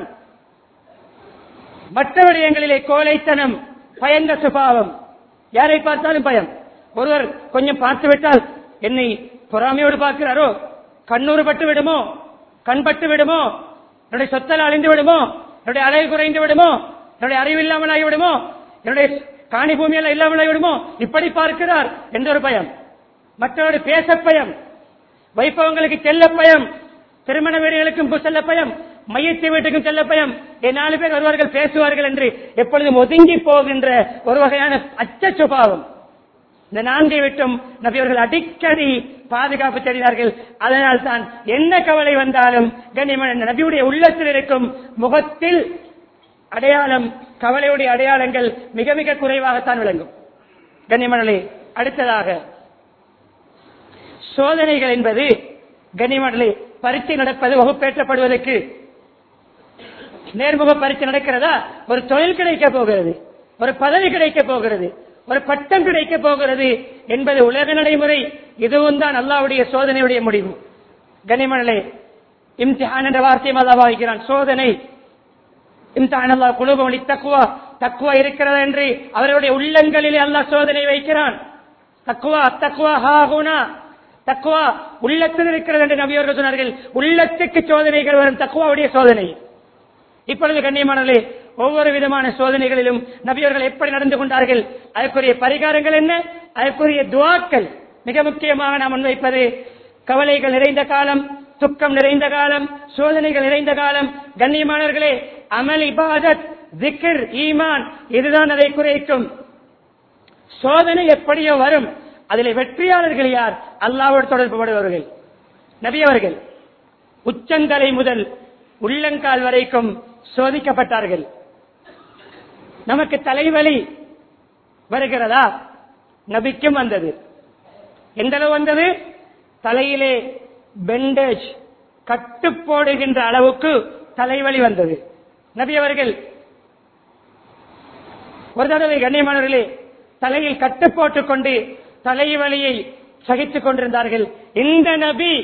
மற்ற விடயங்களிலே கோழைத்தனம் பயந்த சுபாவம் யாரை பார்த்தாலும் பயம் ஒருவர் கொஞ்சம் பார்த்து விட்டால் என்னை பொறாமையோடு பார்க்கிறாரோ கண்ணூறு பட்டு விடுமோ கண் பட்டு விடுமோ என்னுடைய சொத்தல் அழிந்து விடுமோ என்னுடைய அழகு குறைந்து விடுமோ என்னுடைய அறிவு இல்லாமல் ஆகிவிடுமோ என்னுடைய காணி பூமியெல்லாம் இல்லாமல் ஆகிவிடுமோ இப்படி பார்க்கிறார் என்ற ஒரு பயம் மற்றவரு பேச பயம் வைபவங்களுக்கு செல்ல பயம் திருமண வீடுகளுக்கும் செல்ல பயம் மையத்தை வீட்டுக்கும் செல்ல பயம் என் நாலு பேர் வருவார்கள் பேசுவார்கள் என்று எப்பொழுதும் ஒதுங்கி போகின்ற ஒரு வகையான அச்ச சுபாவம் இந்த நான்கை விட்டும் நபியவர்கள் அடிக்கடி பாதுகாப்பு தெரிந்தார்கள் அதனால் தான் என்ன கவலை வந்தாலும் கண்ணியமான நபியுடைய உள்ளத்தில் இருக்கும் முகத்தில் அடையாளம் கவலையுடைய அடையாளங்கள் மிக மிக குறைவாகத்தான் விளங்கும் கண்ணியமனே அடுத்ததாக சோதனைகள் என்பது கண்ணியமனே பரீட்சை நடப்பது வகுப்பேற்றப்படுவதற்கு நேர்முக பரீட்சை நடக்கிறதா ஒரு தொழில் கிடைக்க போகிறது ஒரு பதவி கிடைக்க போகிறது ஒரு பட்டம் கிடைக்க போகிறது என்பது உலக நடைமுறை இதுவும் தான் அல்லாவுடைய சோதனையுடைய முடிவு கனிமணலே இம்திஹான் என்ற வார்த்தையும் அல்லா வாங்கிக்கிறான் சோதனை இம்திஹான் அல்லா குழுபவழி தக்குவா தக்குவா இருக்கிறதா என்று அவருடைய உள்ளங்களிலே அல்லாஹ் சோதனை வைக்கிறான் தக்குவா தக்குவா ஹாகுனா தக்குவா உள்ளத்தில் இருக்கிறது என்று நபியவர்கள் சொன்னார்கள் உள்ளத்துக்கு சோதனைகள் வரும் தக்குவாவுடைய சோதனை இப்பொழுது கண்ணியமானே ஒவ்வொரு விதமான சோதனைகளிலும் நபியவர்கள் எப்படி நடந்து கொண்டார்கள் அதற்குரிய பரிகாரங்கள் என்ன அதற்குரிய துவாக்கள் மிக முக்கியமாக நாம் முன்வைப்பது கவலைகள் நிறைந்த காலம் துக்கம் நிறைந்த காலம் சோதனைகள் நிறைந்த காலம் கண்ணியமானவர்களே அமல் இபாதத் திக்ர் ஈமான் இதுதான் அதை குறைக்கும் சோதனை எப்படியோ வரும் அதில் வெற்றியாளர்கள் யார் அல்லாவோடு தொடர்புபடுபவர்கள் நபியவர்கள் உச்சந்தலை முதல் உள்ளங்கால் வரைக்கும் சோதிக்கப்பட்டார்கள் நமக்கு தலைவலி வருகிறதா நபிக்கும் வந்தது எந்த அளவு வந்தது தலையிலே பெண்டேஜ் கட்டு போடுகின்ற அளவுக்கு தலைவலி வந்தது நபி அவர்கள் ஒரு தடவை கண்ணியமானவர்களே தலையில் கட்டு போட்டுக் கொண்டு தலைவலியை சகித்துக் கொண்டிருந்தார்கள் இந்த நபி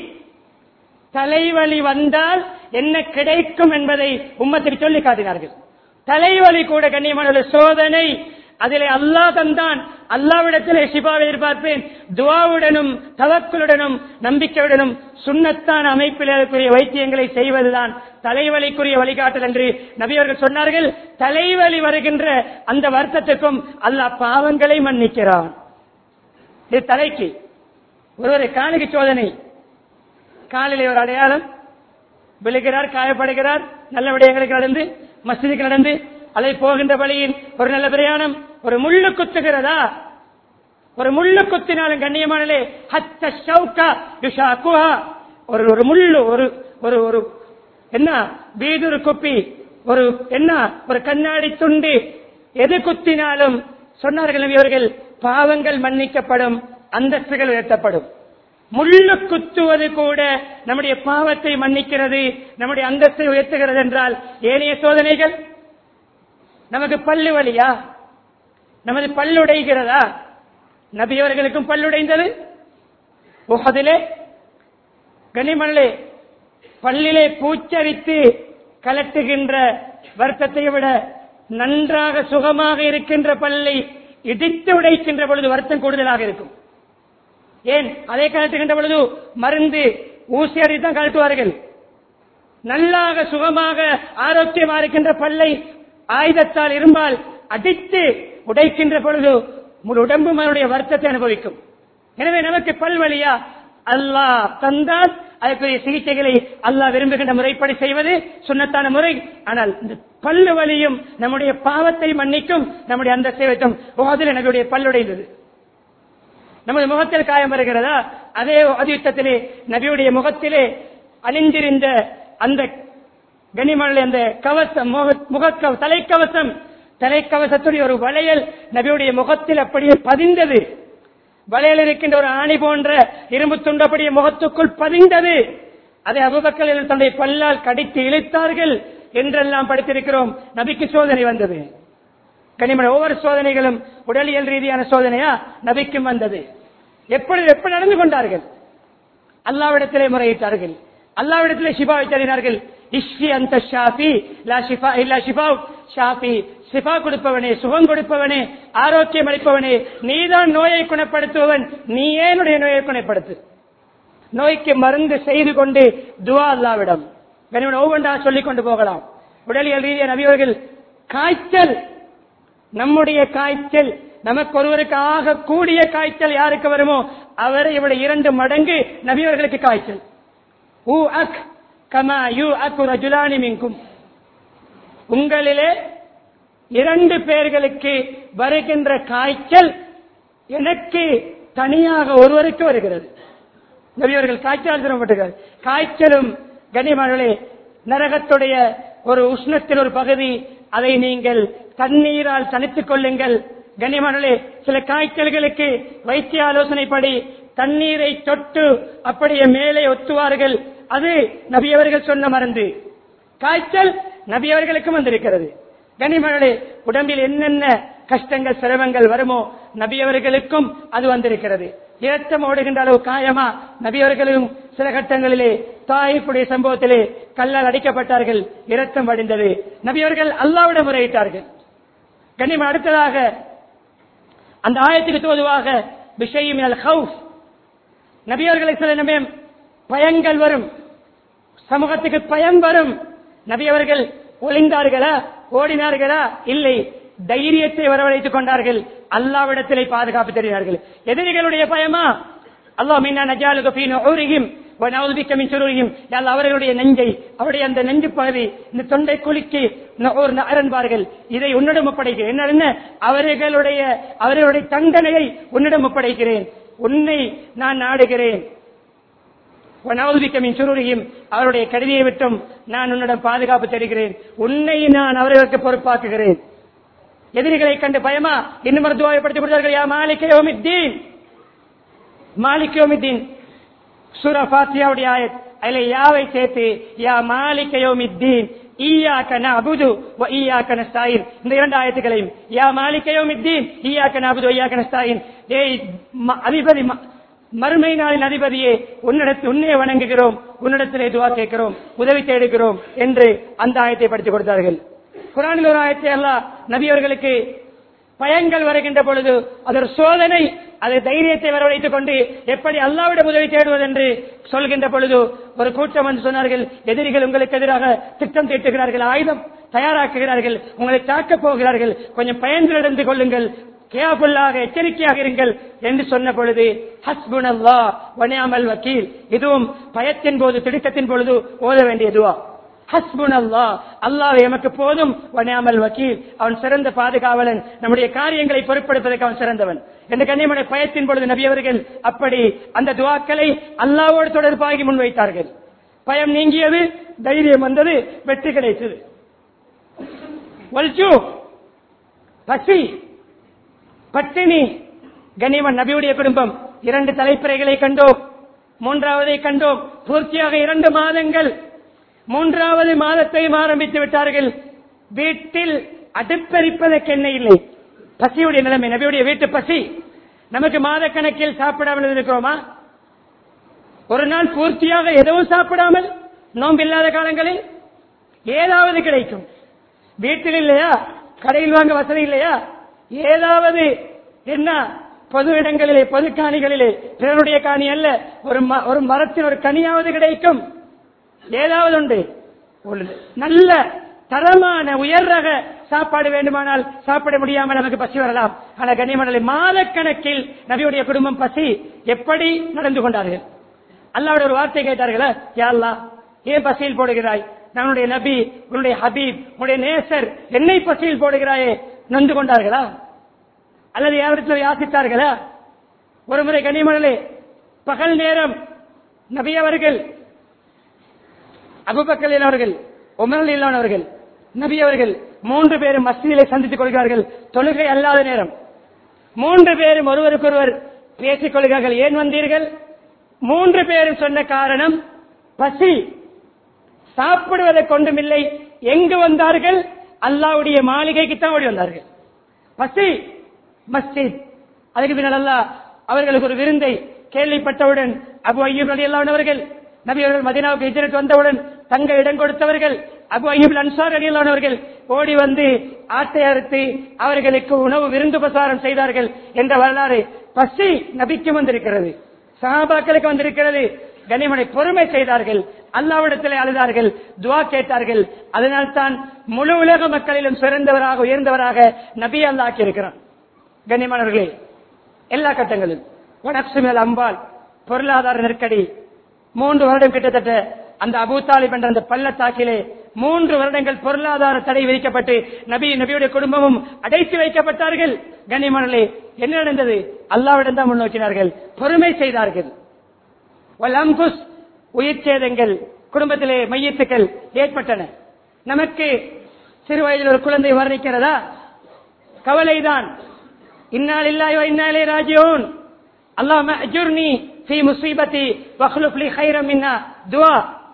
தலைவலி வந்தால் என்ன கிடைக்கும் என்பதை உம்மத்திற்கு சொல்லி காட்டினார்கள் தலைவலி கூட கண்ணியமான சோதனை அதிலே அல்லாஹ் தந்தான் அல்லாவிடத்திலே சிபாவை எதிர்பார்ப்பேன் துவாவுடனும் தவக்குளுடனும் நம்பிக்கையுடனும் சுண்ணத்தான அமைப்பில் இருக்கக்கூடிய வைத்தியங்களை செய்வதுதான் தலைவலிக்குரிய வழிகாட்டல் என்று நபியவர்கள் சொன்னார்கள் தலைவலி வருகின்ற அந்த வருத்தத்துக்கும் அல்லாஹ் பாவங்களை மன்னிக்கிறான் இது தலைக்கு ஒருவரை காலுக்கு சோதனை காலிலே ஒரு அடையாளம் விழுகிறார் காயப்படுகிறார் நல்ல விடயங்களுக்கு நடந்து மசிதிக்கு நடந்து அதை போகின்ற வழியில் ஒரு நல்ல பிரயாணம் ஒரு முள்ளு குத்துகிறதா ஒரு முள்ளு குத்தினாலும் கண்ணியமானலே ஹத்த ஷவுக்கா யுஷாக்குஹா ஒரு ஒரு முள்ளு ஒரு ஒரு ஒரு என்ன பீதுரு குப்பி ஒரு என்ன ஒரு கண்ணாடி துண்டு எது குத்தினாலும் சொன்னார்கள் நபி அவர்கள் பாவங்கள் மன்னிக்கப்படும் அந்தஸ்துகள் உயர்த்தப்படும் முள்ளு குத்துவது கூட நம்முடைய பாவத்தை மன்னிக்கிறது நம்முடைய அந்தஸ்தை உயர்த்துகிறது என்றால் ஏனைய சோதனைகள் நமக்கு பல்லு வலியா நமது பல்லுடைகிறதா நபியவர்களுக்கும் பல்லுடைந்தது உஹதிலே கனிமல்லே பல்லிலே பூச்சரித்து கலட்டுகின்ற வருத்தத்தை விட நன்றாக சுகமாக இருக்கின்ற பல்லை இடித்து உடைக்கின்ற பொழுது வருத்தம் கூடுதலாக இருக்கும் ஏன் அதை கலட்டுகின்ற பொழுது மருந்து ஊசி அடித்தான் கழட்டுவார்கள் நல்லாக சுகமாக ஆரோக்கியமா இருக்கின்ற பல்லை ஆயுதத்தால் இரும்பால் அடித்து உடைக்கின்ற பொழுது முழு உடம்பு அவனுடைய வருத்தத்தை அனுபவிக்கும் எனவே நமக்கு பல்வழியா அல்லாஹ் தந்தால் அதற்குரிய சிகிச்சைகளை அல்லாஹ் விரும்புகின்ற முறைப்படி செய்வது சுண்ணத்தான முறை ஆனால் இந்த பல்லு வலியும் நம்முடைய பாவத்தை மன்னிக்கும் நம்முடைய அந்த சேவத்தும் அதில் என்னுடைய பல்லுடைந்தது நமது முகத்தில் காயம் வருகிறதா அதே அதியுத்தத்திலே நபியுடைய முகத்திலே அணிந்திருந்த அந்த கனிமலை அந்த கவசம் முக- முகக்கவ தலைக்கவசம் தலைக்கவசத்துடைய ஒரு வளையல் நபியுடைய முகத்தில் அப்படியே பதிந்தது வளையல் இருக்கின்ற ஒரு ஆணி போன்ற இரும்பு துண்டு அப்படியே முகத்துக்குள் பதிந்தது அதை அபுபக்கல் தன்னுடைய பல்லால் கடித்து இழுத்தார்கள் என்றெல்லாம் படித்திருக்கிறோம் நபிக்கு சோதனை வந்தது கனிமன ஒவ்வொரு சோதனைகளும் உடலியல் ரீதியான சோதனையா நபிக்கும் வந்தது எப்படி எப்படி நடந்து கொண்டார்கள் அல்லாவிடத்திலே முறையிட்டார்கள் அல்லாவிடத்திலே ஷிபாவை தேடினார்கள் இஷ்டி அந்த ஷாஃபி லா ஷிஃபா இல்லா ஷிஃபா ஷாஃபி ஷிஃபா கொடுப்பவனே சுகம் கொடுப்பவனே ஆரோக்கியம் அளிப்பவனே நீதான் நோயை குணப்படுத்துபவன் நீயே என்னுடைய நோயை குணப்படுத்து நோய்க்கு மருந்து செய்து கொண்டு துவா அல்லாவிடம் கனிமன் ஒவ்வொன்றா சொல்லிக் கொண்டு போகலாம் உடலியல் ரீதியான நபியவர்கள் காய்ச்சல் நம்முடைய காய்ச்சல் நமக்கு ஒருவருக்கு ஆக கூடிய காய்ச்சல் யாருக்கு வருமோ அவரை இவட இரண்டு மடங்கு நபியவர்களுக்கு காய்ச்சல் ஊ அக் கமா யூ அக் ரஜுலானி மின்கும் உங்களிலே இரண்டு பேர்களுக்கு வருகின்ற காய்ச்சல் எனக்கு தனியாக ஒருவருக்கு வருகிறது நபியவர்கள் காய்ச்சல் சிரமப்பட்டிருக்கிறார் காய்ச்சலும் கனிமகளே நரகத்துடைய ஒரு உஷ்ணத்தில் ஒரு பகுதி அதை நீங்கள் தண்ணீரால் தனித்துக் கொள்ளுங்கள் கனிமகளே சில காய்ச்சல்களுக்கு வைத்திய ஆலோசனைப்படி தண்ணீரை தொட்டு அப்படியே மேலே ஒத்துவார்கள் அது நபியவர்கள் சொன்ன மருந்து காய்ச்சல் நபியவர்களுக்கும் வந்திருக்கிறது கனிமகளே உடம்பில் என்னென்ன கஷ்டங்கள் சிரமங்கள் வருமோ நபியவர்களுக்கும் அது வந்திருக்கிறது இரத்தம் ஓடுகின்ற அளவு காயமா நபியவர்களும் சில கட்டங்களிலே தாயிப்புடைய சம்பவத்திலே கல்லால் அடிக்கப்பட்டார்கள் இரத்தம் வடிந்தது நபியவர்கள் அல்லாவிடம் முறையிட்டார்கள் கனிம அடுத்ததாக அந்த ஆயத்துக்கு தோதுவாக விஷயம் ஹவுஸ் நபியவர்களுக்கு சில சமயம் பயங்கள் வரும் சமூகத்துக்கு பயம் வரும் நபியவர்கள் ஒளிந்தார்களா ஓடினார்களா இல்லை தைரியத்தை வரவழைத்துக் கொண்டார்கள் அல்லாவிடத்திலே பாதுகாப்பு தெரிந்தார்கள் எதிரிகளுடைய பயமா அல்லாஹ் மீனா நஜாலுக ஃபீ நுஊரிஹிம் வ நஊது பிக்க மின் ஷுரூரிஹிம் யா அல்லாஹ் அவர்களுடைய நெஞ்சை அவருடைய அந்த நெஞ்சு பகுதி இந்த தொண்டை குலுக்கி நூர் நரன்பார்கள் இதை உன்னிடம் ஒப்படைக்கிறேன் என்ன என்ன அவர்களுடைய அவர்களுடைய தண்டனையை உன்னிடம் ஒப்படைக்கிறேன் உன்னை நான் நாடுகிறேன் வனவுதிக்கமின் சுருரியும் அவருடைய கருதியை விட்டும் நான் உன்னிடம் பாதுகாப்பு தருகிறேன் உன்னை நான் அவர்களுக்கு பொறுப்பாக்குகிறேன் எதிரிகளை கண்டு பயமா இன்னும் ஒரு துவாயப்படுத்தி கொடுத்தார்கள் யா மாலிக் யோமித்தீன் மாலிக் யோமித்தீன் சூரா ஃபாத்தியாவுடைய ஆயத் அதில் யாவை சேர்த்து யா மாலிக் யோமித்தீன் ஈயாக்க நஅபுது வ ஈயாக்க நஸ்தாயின் இந்த இரண்டு ஆயத்துகளையும் யா மாலிக் யோமித்தீன் ஈயாக்க நஅபுது வ ஈயாக்க நஸ்தாயின் ஏய் ம- அதிபதி ம- மறுமை நாளின் அதிபதியே உன்னிடத்தில் உன்னையே வணங்குகிறோம் உன்னிடத்திலே துவா கேட்கிறோம் உதவி தேடுகிறோம் என்று அந்த ஆயத்தை படித்துக் கொடுத்தார்கள் குரானில் ஒரு ஆயத்தை அல்லாஹ் நபி அவர்களுக்கு பயங்கள் வருகின்ற பொழுது அது ஒரு சோதனை அதை தைரியத்தை வரவழைத்துக் கொண்டு எப்படி அல்லாவிடம் உதவி தேடுவதென்று சொல்கின்ற பொழுது ஒரு கூட்டம் வந்து சொன்னார்கள் எதிரிகள் உங்களுக்கு எதிராக திட்டம் தீட்டுகிறார்கள் ஆயுதம் தயாராக்குகிறார்கள் உங்களை தாக்கப் போகிறார்கள் கொஞ்சம் பயந்து நடந்து கொள்ளுங்கள் கேர்ஃபுல்லாக எச்சரிக்கையாக இருங்கள் என்று சொன்ன பொழுது ஹஸ்புன் அல்லா வனியாமல் வக்கீல் இதுவும் பயத்தின் போது திடுக்கத்தின் பொழுது ஓத வேண்டிய துவா ஹஸ்புன் அல்லா அல்லாஹ் எமக்கு போதும் வனியாமல் வக்கீல் அவன் சிறந்த பாதுகாவலன் நம்முடைய காரியங்களை பொறுப்படுப்பதற்கு அவன் சிறந்தவன் என்ற கண்ணியமனை பயத்தின் பொழுது நபியவர்கள் அப்படி அந்த துவாக்களை அல்லாவோடு தொடர்பாகி முன்வைத்தார்கள் பயம் நீங்கியது தைரியம் வந்தது வெற்றி கிடைத்தது வல்ஜூ பசி பட்டினி கனிமன் நபியுடைய குடும்பம் இரண்டு தலைப்பிறைகளை கண்டோம் மூன்றாவதை கண்டோம் பூர்த்தியாக இரண்டு மாதங்கள் மூன்றாவது மாதத்தையும் ஆரம்பித்து விட்டார்கள் வீட்டில் அடுப்பெரிப்பதற்கு என்ன இல்லை பசியுடைய நிலைமை நபியுடைய வீட்டு பசி நமக்கு மாதக்கணக்கில் சாப்பிடாமல் இருக்கிறோமா ஒரு நாள் பூர்த்தியாக எதுவும் சாப்பிடாமல் நோம்பில்லாத காலங்களில் ஏதாவது கிடைக்கும் வீட்டில் இல்லையா கடையில் வாங்க வசதி இல்லையா ஏதாவது என்ன பொது இடங்களிலே பொது காணிகளிலே பிறருடைய காணி அல்ல ஒரு ம- ஒரு மரத்தின் ஒரு கனியாவது கிடைக்கும் ஏதாவது உண்டு ஒரு நல்ல தரமான உயர் ரக சாப்பாடு வேண்டுமானால் சாப்பிட முடியாமல் நமக்கு பசி வரலாம் ஆனா கண்ணியமண்டலை மாதக்கணக்கில் நபியுடைய குடும்பம் பசி எப்படி நடந்து கொண்டார்கள் அல்லாவோட ஒரு வார்த்தை கேட்டார்களா யா அல்லாஹ் ஏன் பசியில் போடுகிறாய் நம்முடைய நபி உன்னுடைய ஹபீப் உன்னுடைய நேசர் என்னை பசியில் போடுகிறாயே நொந்து கொண்டார்களா அல்லது யாரிடத்தில் யாசித்தார்களா ஒரு முறை கனிமணலே பகல் நேரம் நபி அவர்கள் அபுபக்கலின் அவர்கள் உமரில் அவர்கள் நபி அவர்கள் மூன்று பேரும் மஸ்தியிலே சந்தித்துக் கொள்கிறார்கள் தொழுகை அல்லாத நேரம் மூன்று பேரும் ஒருவருக்கொருவர் பேசிக் கொள்கிறார்கள் ஏன் வந்தீர்கள் மூன்று பேரும் சொன்ன காரணம் பசி சாப்பிடுவதை கொண்டுமில்லை எங்கு வந்தார்கள் அல்லாவுடைய மாளிகைக்கு தான் ஓடி வந்தார்கள் பசி மஸ்ஜித் அதுக்கு பின்னால் அல்லாஹ் அவர்களுக்கு ஒரு விருந்தை கேள்விப்பட்டவுடன் அபு ஐயூப் அலி அவர்கள் நபி அவர்கள் மதினாவுக்கு எதிர்த்து வந்தவுடன் தங்க இடம் கொடுத்தவர்கள் அபு ஐயூப் அன்சார் அலி அவர்கள் ஓடி வந்து ஆட்டை அறுத்து அவர்களுக்கு உணவு விருந்து பிரசாரம் செய்தார்கள் என்ற வரலாறு பசி நபிக்கு வந்திருக்கிறது சகாபாக்களுக்கு வந்திருக்கிறது கனிமனை பொறுமை செய்தார்கள் அல்லாவிடத்திலே அழுதார்கள் துவா கேட்டார்கள் அதனால் தான் முழு உலக மக்களிலும் சிறந்தவராக உயர்ந்தவராக நபி அல்லாக்கி இருக்கிறான் கண்ணியமானவர்களே எல்லா கட்டங்களிலும் வடக்கு மேல் அம்பாள் பொருளாதார நெருக்கடி மூன்று வருடம் கிட்டத்தட்ட அந்த அபூ தாலிப் என்ற அந்த பள்ளத்தாக்கிலே மூன்று வருடங்கள் பொருளாதார தடை விதிக்கப்பட்டு நபி நபியுடைய குடும்பமும் அடைத்து வைக்கப்பட்டார்கள் கண்ணியமானே என்ன நடந்தது அல்லாவிடம் தான் முன்னோக்கினார்கள் பொறுமை செய்தார்கள் வல்லம்புஸ் உயிர் சேதங்கள் குடும்பத்திலே மையத்துக்கள் ஏற்பட்டன நமக்கு சிறு வயதில் ஒரு குழந்தை வர்ணிக்கிறதா கவலைதான் இன்னால் இல்லாயோ இன்னாலே ராஜியோன் அல்லாஹ் அஜுர்னி ஃபி முசீபத்தி வஹ்லுஃப் லி கைரம் மின்னா துவா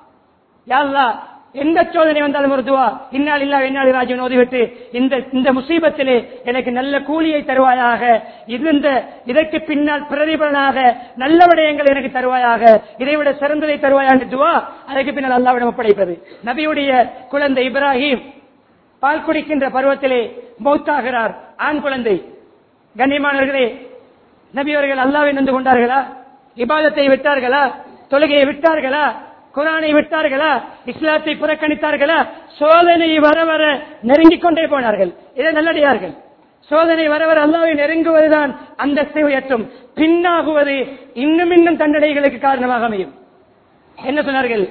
யா அல்லாஹ் எந்த சோதனை வந்தாலும் ஒரு துவா இன்னால் இல்லா என்னால் ராஜன் ஓதிவிட்டு இந்த இந்த முசீபத்திலே எனக்கு நல்ல கூலியை தருவாயாக இது இந்த இதற்கு பின்னால் பிரதிபலனாக நல்ல விடயங்கள் எனக்கு தருவாயாக இதைவிட சிறந்ததை தருவாயாக துவா அதற்கு பின்னால் அல்லாவிடம் ஒப்படைப்பது நபியுடைய குழந்தை இப்ராஹிம் பால் குடிக்கின்ற பருவத்திலே மௌத்தாகிறார் ஆண் குழந்தை கண்ணியமானவர்களே நபி அவர்கள் அல்லாவை நொந்து கொண்டார்களா இபாதத்தை விட்டார்களா தொழுகையை விட்டார்களா குரானை விட்டார்களா இஸ்லாத்தை புறக்கணித்தார்களா சோதனை வர வர நெருங்கிக் கொண்டே போனார்கள் இதை நல்லடியார்கள் சோதனை வர வர அல்லாவை நெருங்குவதுதான் அந்தஸ்தை உயர்த்தும் பின்னாகுவது இன்னும் இன்னும் தண்டனைகளுக்கு காரணமாக அமையும் என்ன சொன்னார்கள்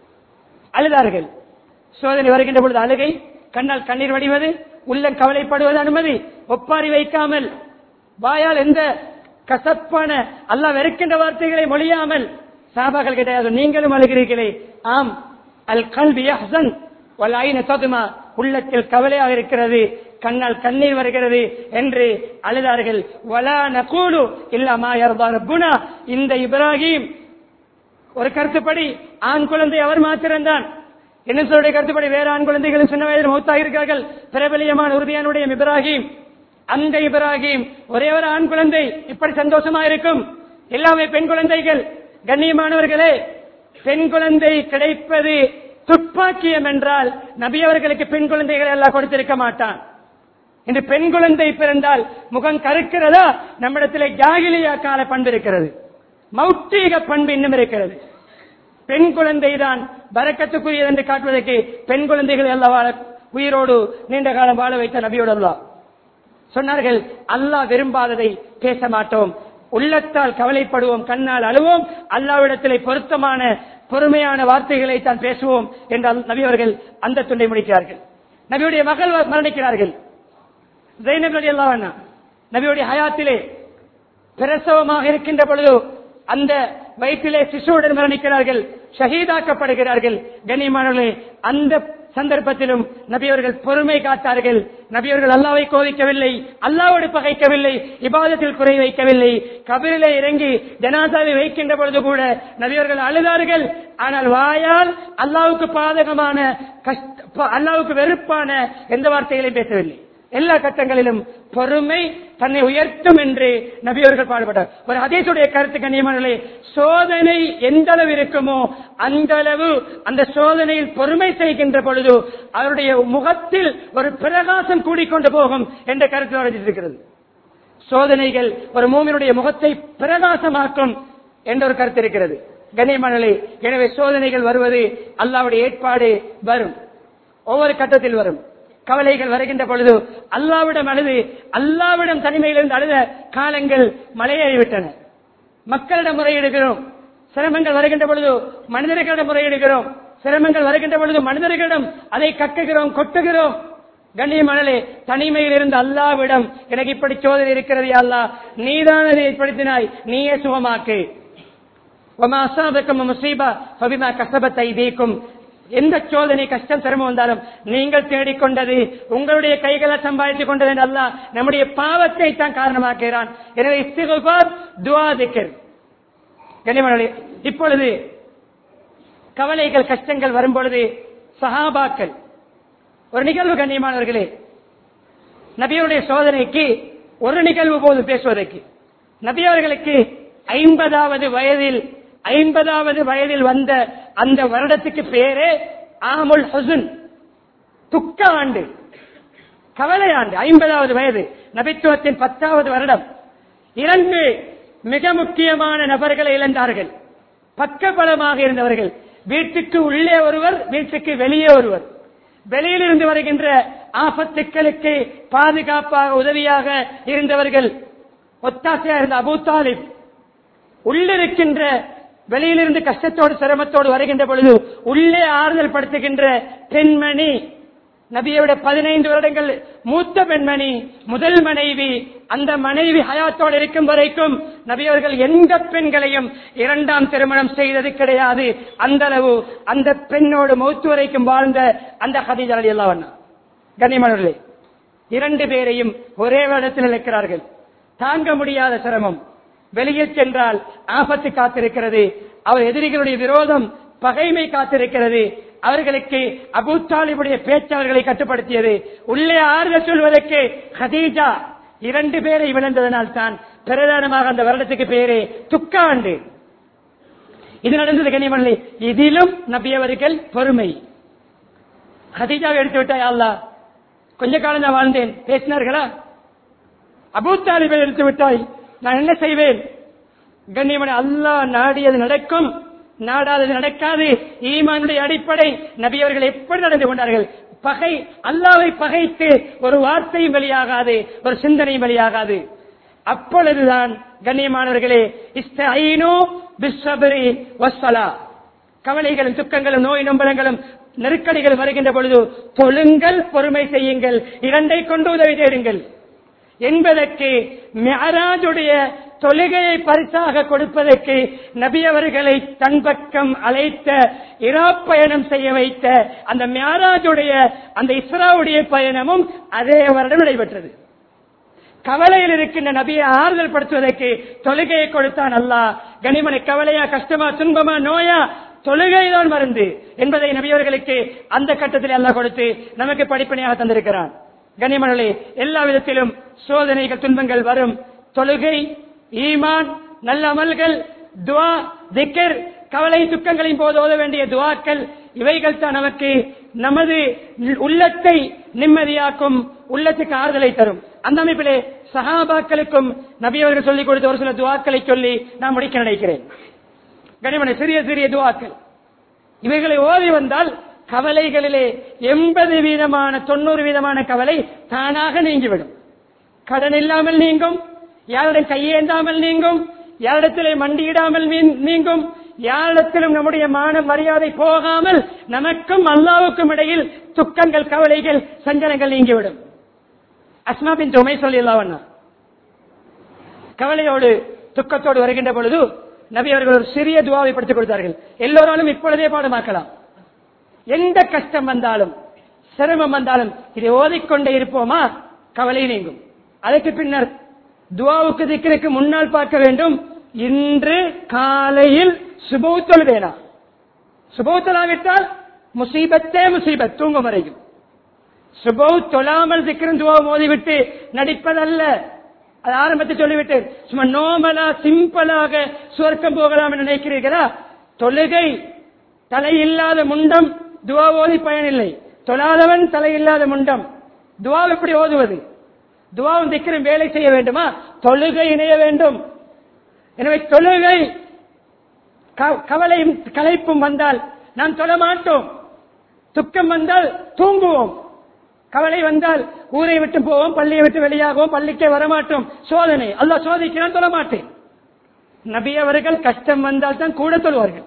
அழுதார்கள் சோதனை வருகின்ற பொழுது அழுகை கண்ணால் கண்ணீர் வடிவது உள்ளம் கவலைப்படுவது அனுமதி ஒப்பாரி வைக்காமல் வாயால் எந்த கசப்பான அல்லாஹ் வெறுக்கின்ற வார்த்தைகளை மொழியாமல் சாபாக்கள் கிடையாது நீங்களும் அழுகிறீர்களே ஆம் அல் கல்வி அஹ்சன் வல் ஐன ததுமா உள்ளத்தில் கவலையாக இருக்கிறது கண்ணால் கண்ணீர் வருகிறது என்று அழுதார்கள் வலா நகூலு இல்லமா யர்தா ரப்புனா இந்த இப்ராஹிம் ஒரு கருத்துப்படி ஆண் குழந்தை அவர் மாத்திரம்தான் என்ன சொல்ற கருத்துப்படி வேற ஆண் குழந்தைகளும் சின்ன வயதில் மௌத்தாக இருக்கிறார்கள் பிரபலியமான உறுதியானுடைய இப்ராஹிம் அந்த இப்ராஹிம் ஒரே ஒரு ஆண் குழந்தை இப்படி சந்தோஷமா இருக்கும் எல்லாமே பெண் குழந்தைகள் கண்ணியமானவர்களே பெண் குழந்தை கிடைப்பது துப்பாக்கியம் என்றால் நபி அவர்களுக்கு பெண் குழந்தைகளை எல்லாம் கொடுத்திருக்க மாட்டான் இன்று பெண் குழந்தை பிறந்தால் முகம் கருக்கிறதா நம்மிடத்திலே ஜாகிலியா கால பண்பு இருக்கிறது மௌட்டீக பண்பு இன்னும் இருக்கிறது பெண் குழந்தை தான் பறக்கத்துக்குரியது என்று காட்டுவதற்கு பெண் குழந்தைகள் எல்லாம் வாழ உயிரோடு நீண்ட காலம் வாழ வைத்த நபியோடு அல்லாஹ் சொன்னார்கள் அல்லாஹ் விரும்பாததை பேச மாட்டோம் உள்ளத்தால் கவலைப்படுவோம் கண்ணால் அழுவோம் அல்லாவிடத்திலே பொருத்தமான பொறுமையான வார்த்தைகளை தான் பேசுவோம் என்று அந்த நபி அவர்கள் அந்த துண்டை முடிக்கிறார்கள் நபியுடைய மகள் மரணிக்கிறார்கள் ஜெயினப் நபி அல்லாஹ் நபியுடைய ஹயாத்திலே பிரசவமாக இருக்கின்ற பொழுது அந்த வயிற்றிலே சிசுவுடன் மரணிக்கிறார்கள் ஷஹீதாக்கப்படுகிறார்கள் கண்ணியமானவர்களே அந்த சந்தர்ப்பத்திலும் நபியவர்கள் பொறுமை காத்தார்கள் நபியவர்கள் அல்லாவை கோவிக்கவில்லை அல்லாவோடு பகைக்கவில்லை இபாதத்தில் குறை வைக்கவில்லை கபிலே இறங்கி ஜனாதாவை வைக்கின்ற பொழுது கூட நபியவர்கள் அழுதார்கள் ஆனால் வாயால் அல்லாவுக்கு பாதகமான கஷ்ட அல்லாவுக்கு வெறுப்பான எந்த வார்த்தைகளையும் பேசவில்லை எல்லா கட்டங்களிலும் பொறுமை தன்னை உயர்த்தும் என்று நபியவர்கள் பாடுபட்டார் ஒரு அதேசுடைய கருத்து கண்ணியமானே சோதனை எந்த அளவு இருக்குமோ அந்த அளவு அந்த சோதனையில் பொறுமை செய்கின்ற பொழுது அவருடைய முகத்தில் ஒரு பிரகாசம் கூடிக்கொண்டு போகும் என்ற கருத்து வரைஞ்சிருக்கிறது சோதனைகள் ஒரு மூமினுடைய முகத்தை பிரகாசமாக்கும் என்ற ஒரு கருத்து இருக்கிறது கண்ணியமானே எனவே சோதனைகள் வருவது அல்லாவுடைய ஏற்பாடு வரும் ஒவ்வொரு கட்டத்தில் வரும் கவலைகள் வருகின்ற பொழுது அல்லாவிடம் அழுது அல்லாவிடம் தனிமையிலிருந்து அழுத காலங்கள் மலையேறிவிட்டன மக்களிடம் முறையிடுகிறோம் சிரமங்கள் வருகின்ற பொழுது மனிதர்களிடம் முறையிடுகிறோம் சிரமங்கள் வருகின்ற பொழுது மனிதர்களிடம் அதை கட்டுகிறோம் கொட்டுகிறோம் கண்ணியமானே தனிமையில் இருந்து அல்லாவிடம் எனக்கு இப்படி சோதனை இருக்கிறது யா அல்லாஹ் நீதான் அதை ஏற்படுத்தினாய் நீயே சுகமாக்கு وما أصابكم من مصيبة فبما كسبت أيديكم எந்த சோதனை கஷ்டம் சிரமம் வந்தாலும் நீங்கள் தேடிக்கொண்டது உங்களுடைய கைகளை சம்பாதித்துக் கொண்டது என்று அல்லாஹ் நம்முடைய பாவத்தை தான் காரணமாக்குகிறான் எனவே இஸ்திகுபார் துவா திக்கர் கனிமணி இப்பொழுது கவலைகள் கஷ்டங்கள் வரும்பொழுது சஹாபாக்கள் ஒரு நிகழ்வு கண்ணியமானவர்களே நபியுடைய சோதனைக்கு ஒரு நிகழ்வு போது பேசுவதற்கு நபி அவர்களுக்கு ஐம்பதாவது வயதில் ஐம்பதாவது வயதில் வந்த அந்த வருடத்துக்கு பேரே ஆமுல் ஹுசுன் துக்க ஆண்டு கவலை ஆண்டு ஐம்பதாவது வயது நபித்துவத்தின் பத்தாவது வருடம் இரண்டு மிக முக்கியமான நபர்களை இழந்தார்கள் பக்கபலமாக இருந்தவர்கள் வீட்டுக்கு உள்ளே ஒருவர் வீட்டுக்கு வெளியே ஒருவர் வெளியிலிருந்து வருகின்ற ஆபத்துக்களுக்கு பாதுகாப்பாக உதவியாக இருந்தவர்கள் ஒத்தாசையாக இருந்த அபூ தாலிப் உள்ளிருக்கின்ற வெளியிலிருந்து கஷ்டத்தோடு சிரமத்தோடு வருகின்ற பொழுது உள்ளே ஆறுதல் படுத்துகின்ற பெண்மணி நபியோட பதினைந்து வருடங்கள் மூத்த பெண்மணி முதல் மனைவி அந்த மனைவி ஹயாத்தோடு இருக்கும் வரைக்கும் நபியவர்கள் எந்த பெண்களையும் இரண்டாம் திருமணம் செய்தது கிடையாது அந்த அளவு அந்த பெண்ணோடு மௌத்து வரைக்கும் வாழ்ந்த அந்த ஹதீஜா அலி அல்லா கனிமணர்களே இரண்டு பேரையும் ஒரே வருடத்தில் இருக்கிறார்கள் தாங்க முடியாத சிரமம் வெளியே சென்றால் ஆபத்து காத்திருக்கிறது அவர் எதிரிகளுடைய விரோதம் பகைமை காத்திருக்கிறது அவர்களுக்கு அபு தாலிபுடைய பேச்சு அவர்களை கட்டுப்படுத்தியது உள்ளே ஆறுதல் சொல்வதற்கு ஹதீஜா இரண்டு பேரை விழுந்ததனால் தான் பிரதானமாக அந்த வருடத்துக்கு பேரே துக்காண்டு இது நடந்தது கனிமல்லி இதிலும் நபியவர்கள் பொறுமை ஹதீஜாவை எடுத்து விட்டாய் அல்லா கொஞ்ச காலம் தான் வாழ்ந்தேன் பேசினார்களா அபூ தாலிபை எடுத்து விட்டாய் நான் என்ன செய்வேன் கண்ணியமணி அல்லாஹ் நாடியது நடக்கும் நாடாதது நடக்காது ஈமானுடைய அடிப்படை நபி அவர்கள் எப்படி நடந்து கொண்டார்கள் பகை அல்லாவை பகைத்து ஒரு வார்த்தையும் வெளியாகாது ஒரு சிந்தனையும் வெளியாகாது அப்பொழுதுதான் கண்ணியமானவர்களே இஸ்தஈனு பிஸ்ஸப்ரி வஸ்ஸலா கவலைகளும் துக்கங்களும் நோய் நம்பலங்களும் நெருக்கடிகள் வருகின்ற பொழுது தொழுங்கள் பொறுமை செய்யுங்கள் இரண்டை கொண்டு உதவி தேடுங்கள் என்பதற்கு மெஹராஜுடைய தொழுகையை பரிசாக கொடுப்பதற்கு நபி அவர்களை தன் பக்கம் அழைத்த இரா பயணம் செய்ய வைத்த அந்த மியாராஜுடைய அந்த இஸ்ராவுடைய பயணமும் அதே வருடம் நடைபெற்றது கவலையில் இருக்கின்ற நபியை ஆறுதல் படுத்துவதற்கு தொழுகையை கொடுத்தான் அல்லாஹ் கனிமனை கவலையா கஷ்டமா துன்பமா நோயா தொழுகைதான் மருந்து என்பதை நபியவர்களுக்கு அந்த கட்டத்தில் அல்லாஹ் கொடுத்து நமக்கு படிப்பனையாக தந்திருக்கிறான் கனிமணி எல்லா விதத்திலும் சோதனைகள் துன்பங்கள் வரும் தொழுகை ஈமான் நல்ல அமல்கள் துவா திக்கர் கவலை துக்கங்களின் போது ஓத வேண்டிய துவாக்கள் இவைகள் தான் நமக்கு நமது உள்ளத்தை நிம்மதியாக்கும் உள்ளத்துக்கு ஆறுதலை தரும் அந்த அமைப்பிலே சஹாபாக்களுக்கும் நபி அவர்கள் சொல்லிக் கொடுத்த ஒரு சில துவாக்களை சொல்லி நான் முடிக்க நினைக்கிறேன் கனிமனை சிறிய சிறிய துவாக்கள் இவைகளை ஓதி வந்தால் கவலைகளிலே எண்பது வீதமான தொண்ணூறு வீதமான கவலை தானாக நீங்கிவிடும் கடன் இல்லாமல் நீங்கும் யாரிடம் கையேந்தாமல் நீங்கும் யாரிடத்திலே மண்டியிடாமல் நீ- நீங்கும் யாரிடத்திலும் நம்முடைய மான மரியாதை போகாமல் நமக்கும் அல்லாவுக்கும் இடையில் துக்கங்கள் கவலைகள் சஞ்சலங்கள் நீங்கிவிடும் அஸ்மா பின் துமை சொல்லி கவலையோடு துக்கத்தோடு வருகின்ற பொழுது நபி அவர்கள் ஒரு சிறிய துவாவை படுத்திக் கொடுத்தார்கள் எல்லோராலும் இப்பொழுதே பாடமாக்கலாம் எந்த கஷ்டம் வந்தாலும் சிரமம் வந்தாலும் இதை ஓதிக்கொண்டே இருப்போமா கவலை நீங்கும் அதற்கு பின்னர் துவாவுக்கு திக்கிற்கு முன்னால் பார்க்க வேண்டும் இன்று காலையில் சுபௌத்தல் வேணாம் சுபௌத்தலாவிட்டால் முசீபத்தே முசீபத் தூங்கும் வரைக்கும் சுபௌ தொழாமல் திக்கிரும் துவா மோதிவிட்டு நடிப்பதல்ல அது ஆரம்பத்தில் சொல்லிவிட்டேன் சும்மா நோமலா சிம்பிளாக சுவர்க்கம் போகலாம் என்று நினைக்கிறீர்களா தொழுகை தலை இல்லாத முண்டம் துவா ஓதி பயனில்லை தொழாதவன் தலை இல்லாத முண்டம் துவா எப்படி ஓதுவது துவாவும் திக்கரும் வேலை செய்ய வேண்டுமா தொழுகை இணைய வேண்டும் எனவே தொழுகை க- கவலையும் களைப்பும் வந்தால் நாம் தொழ மாட்டோம் துக்கம் வந்தால் தூங்குவோம் கவலை வந்தால் ஊரை விட்டு போவோம் பள்ளியை விட்டு வெளியாகவும் பள்ளிக்கே வரமாட்டோம் சோதனை அல்லாஹ் சோதிக்கிறான் தொழ மாட்டேன் நபி அவர்கள் கஷ்டம் வந்தால் தான் கூட தொழுவார்கள்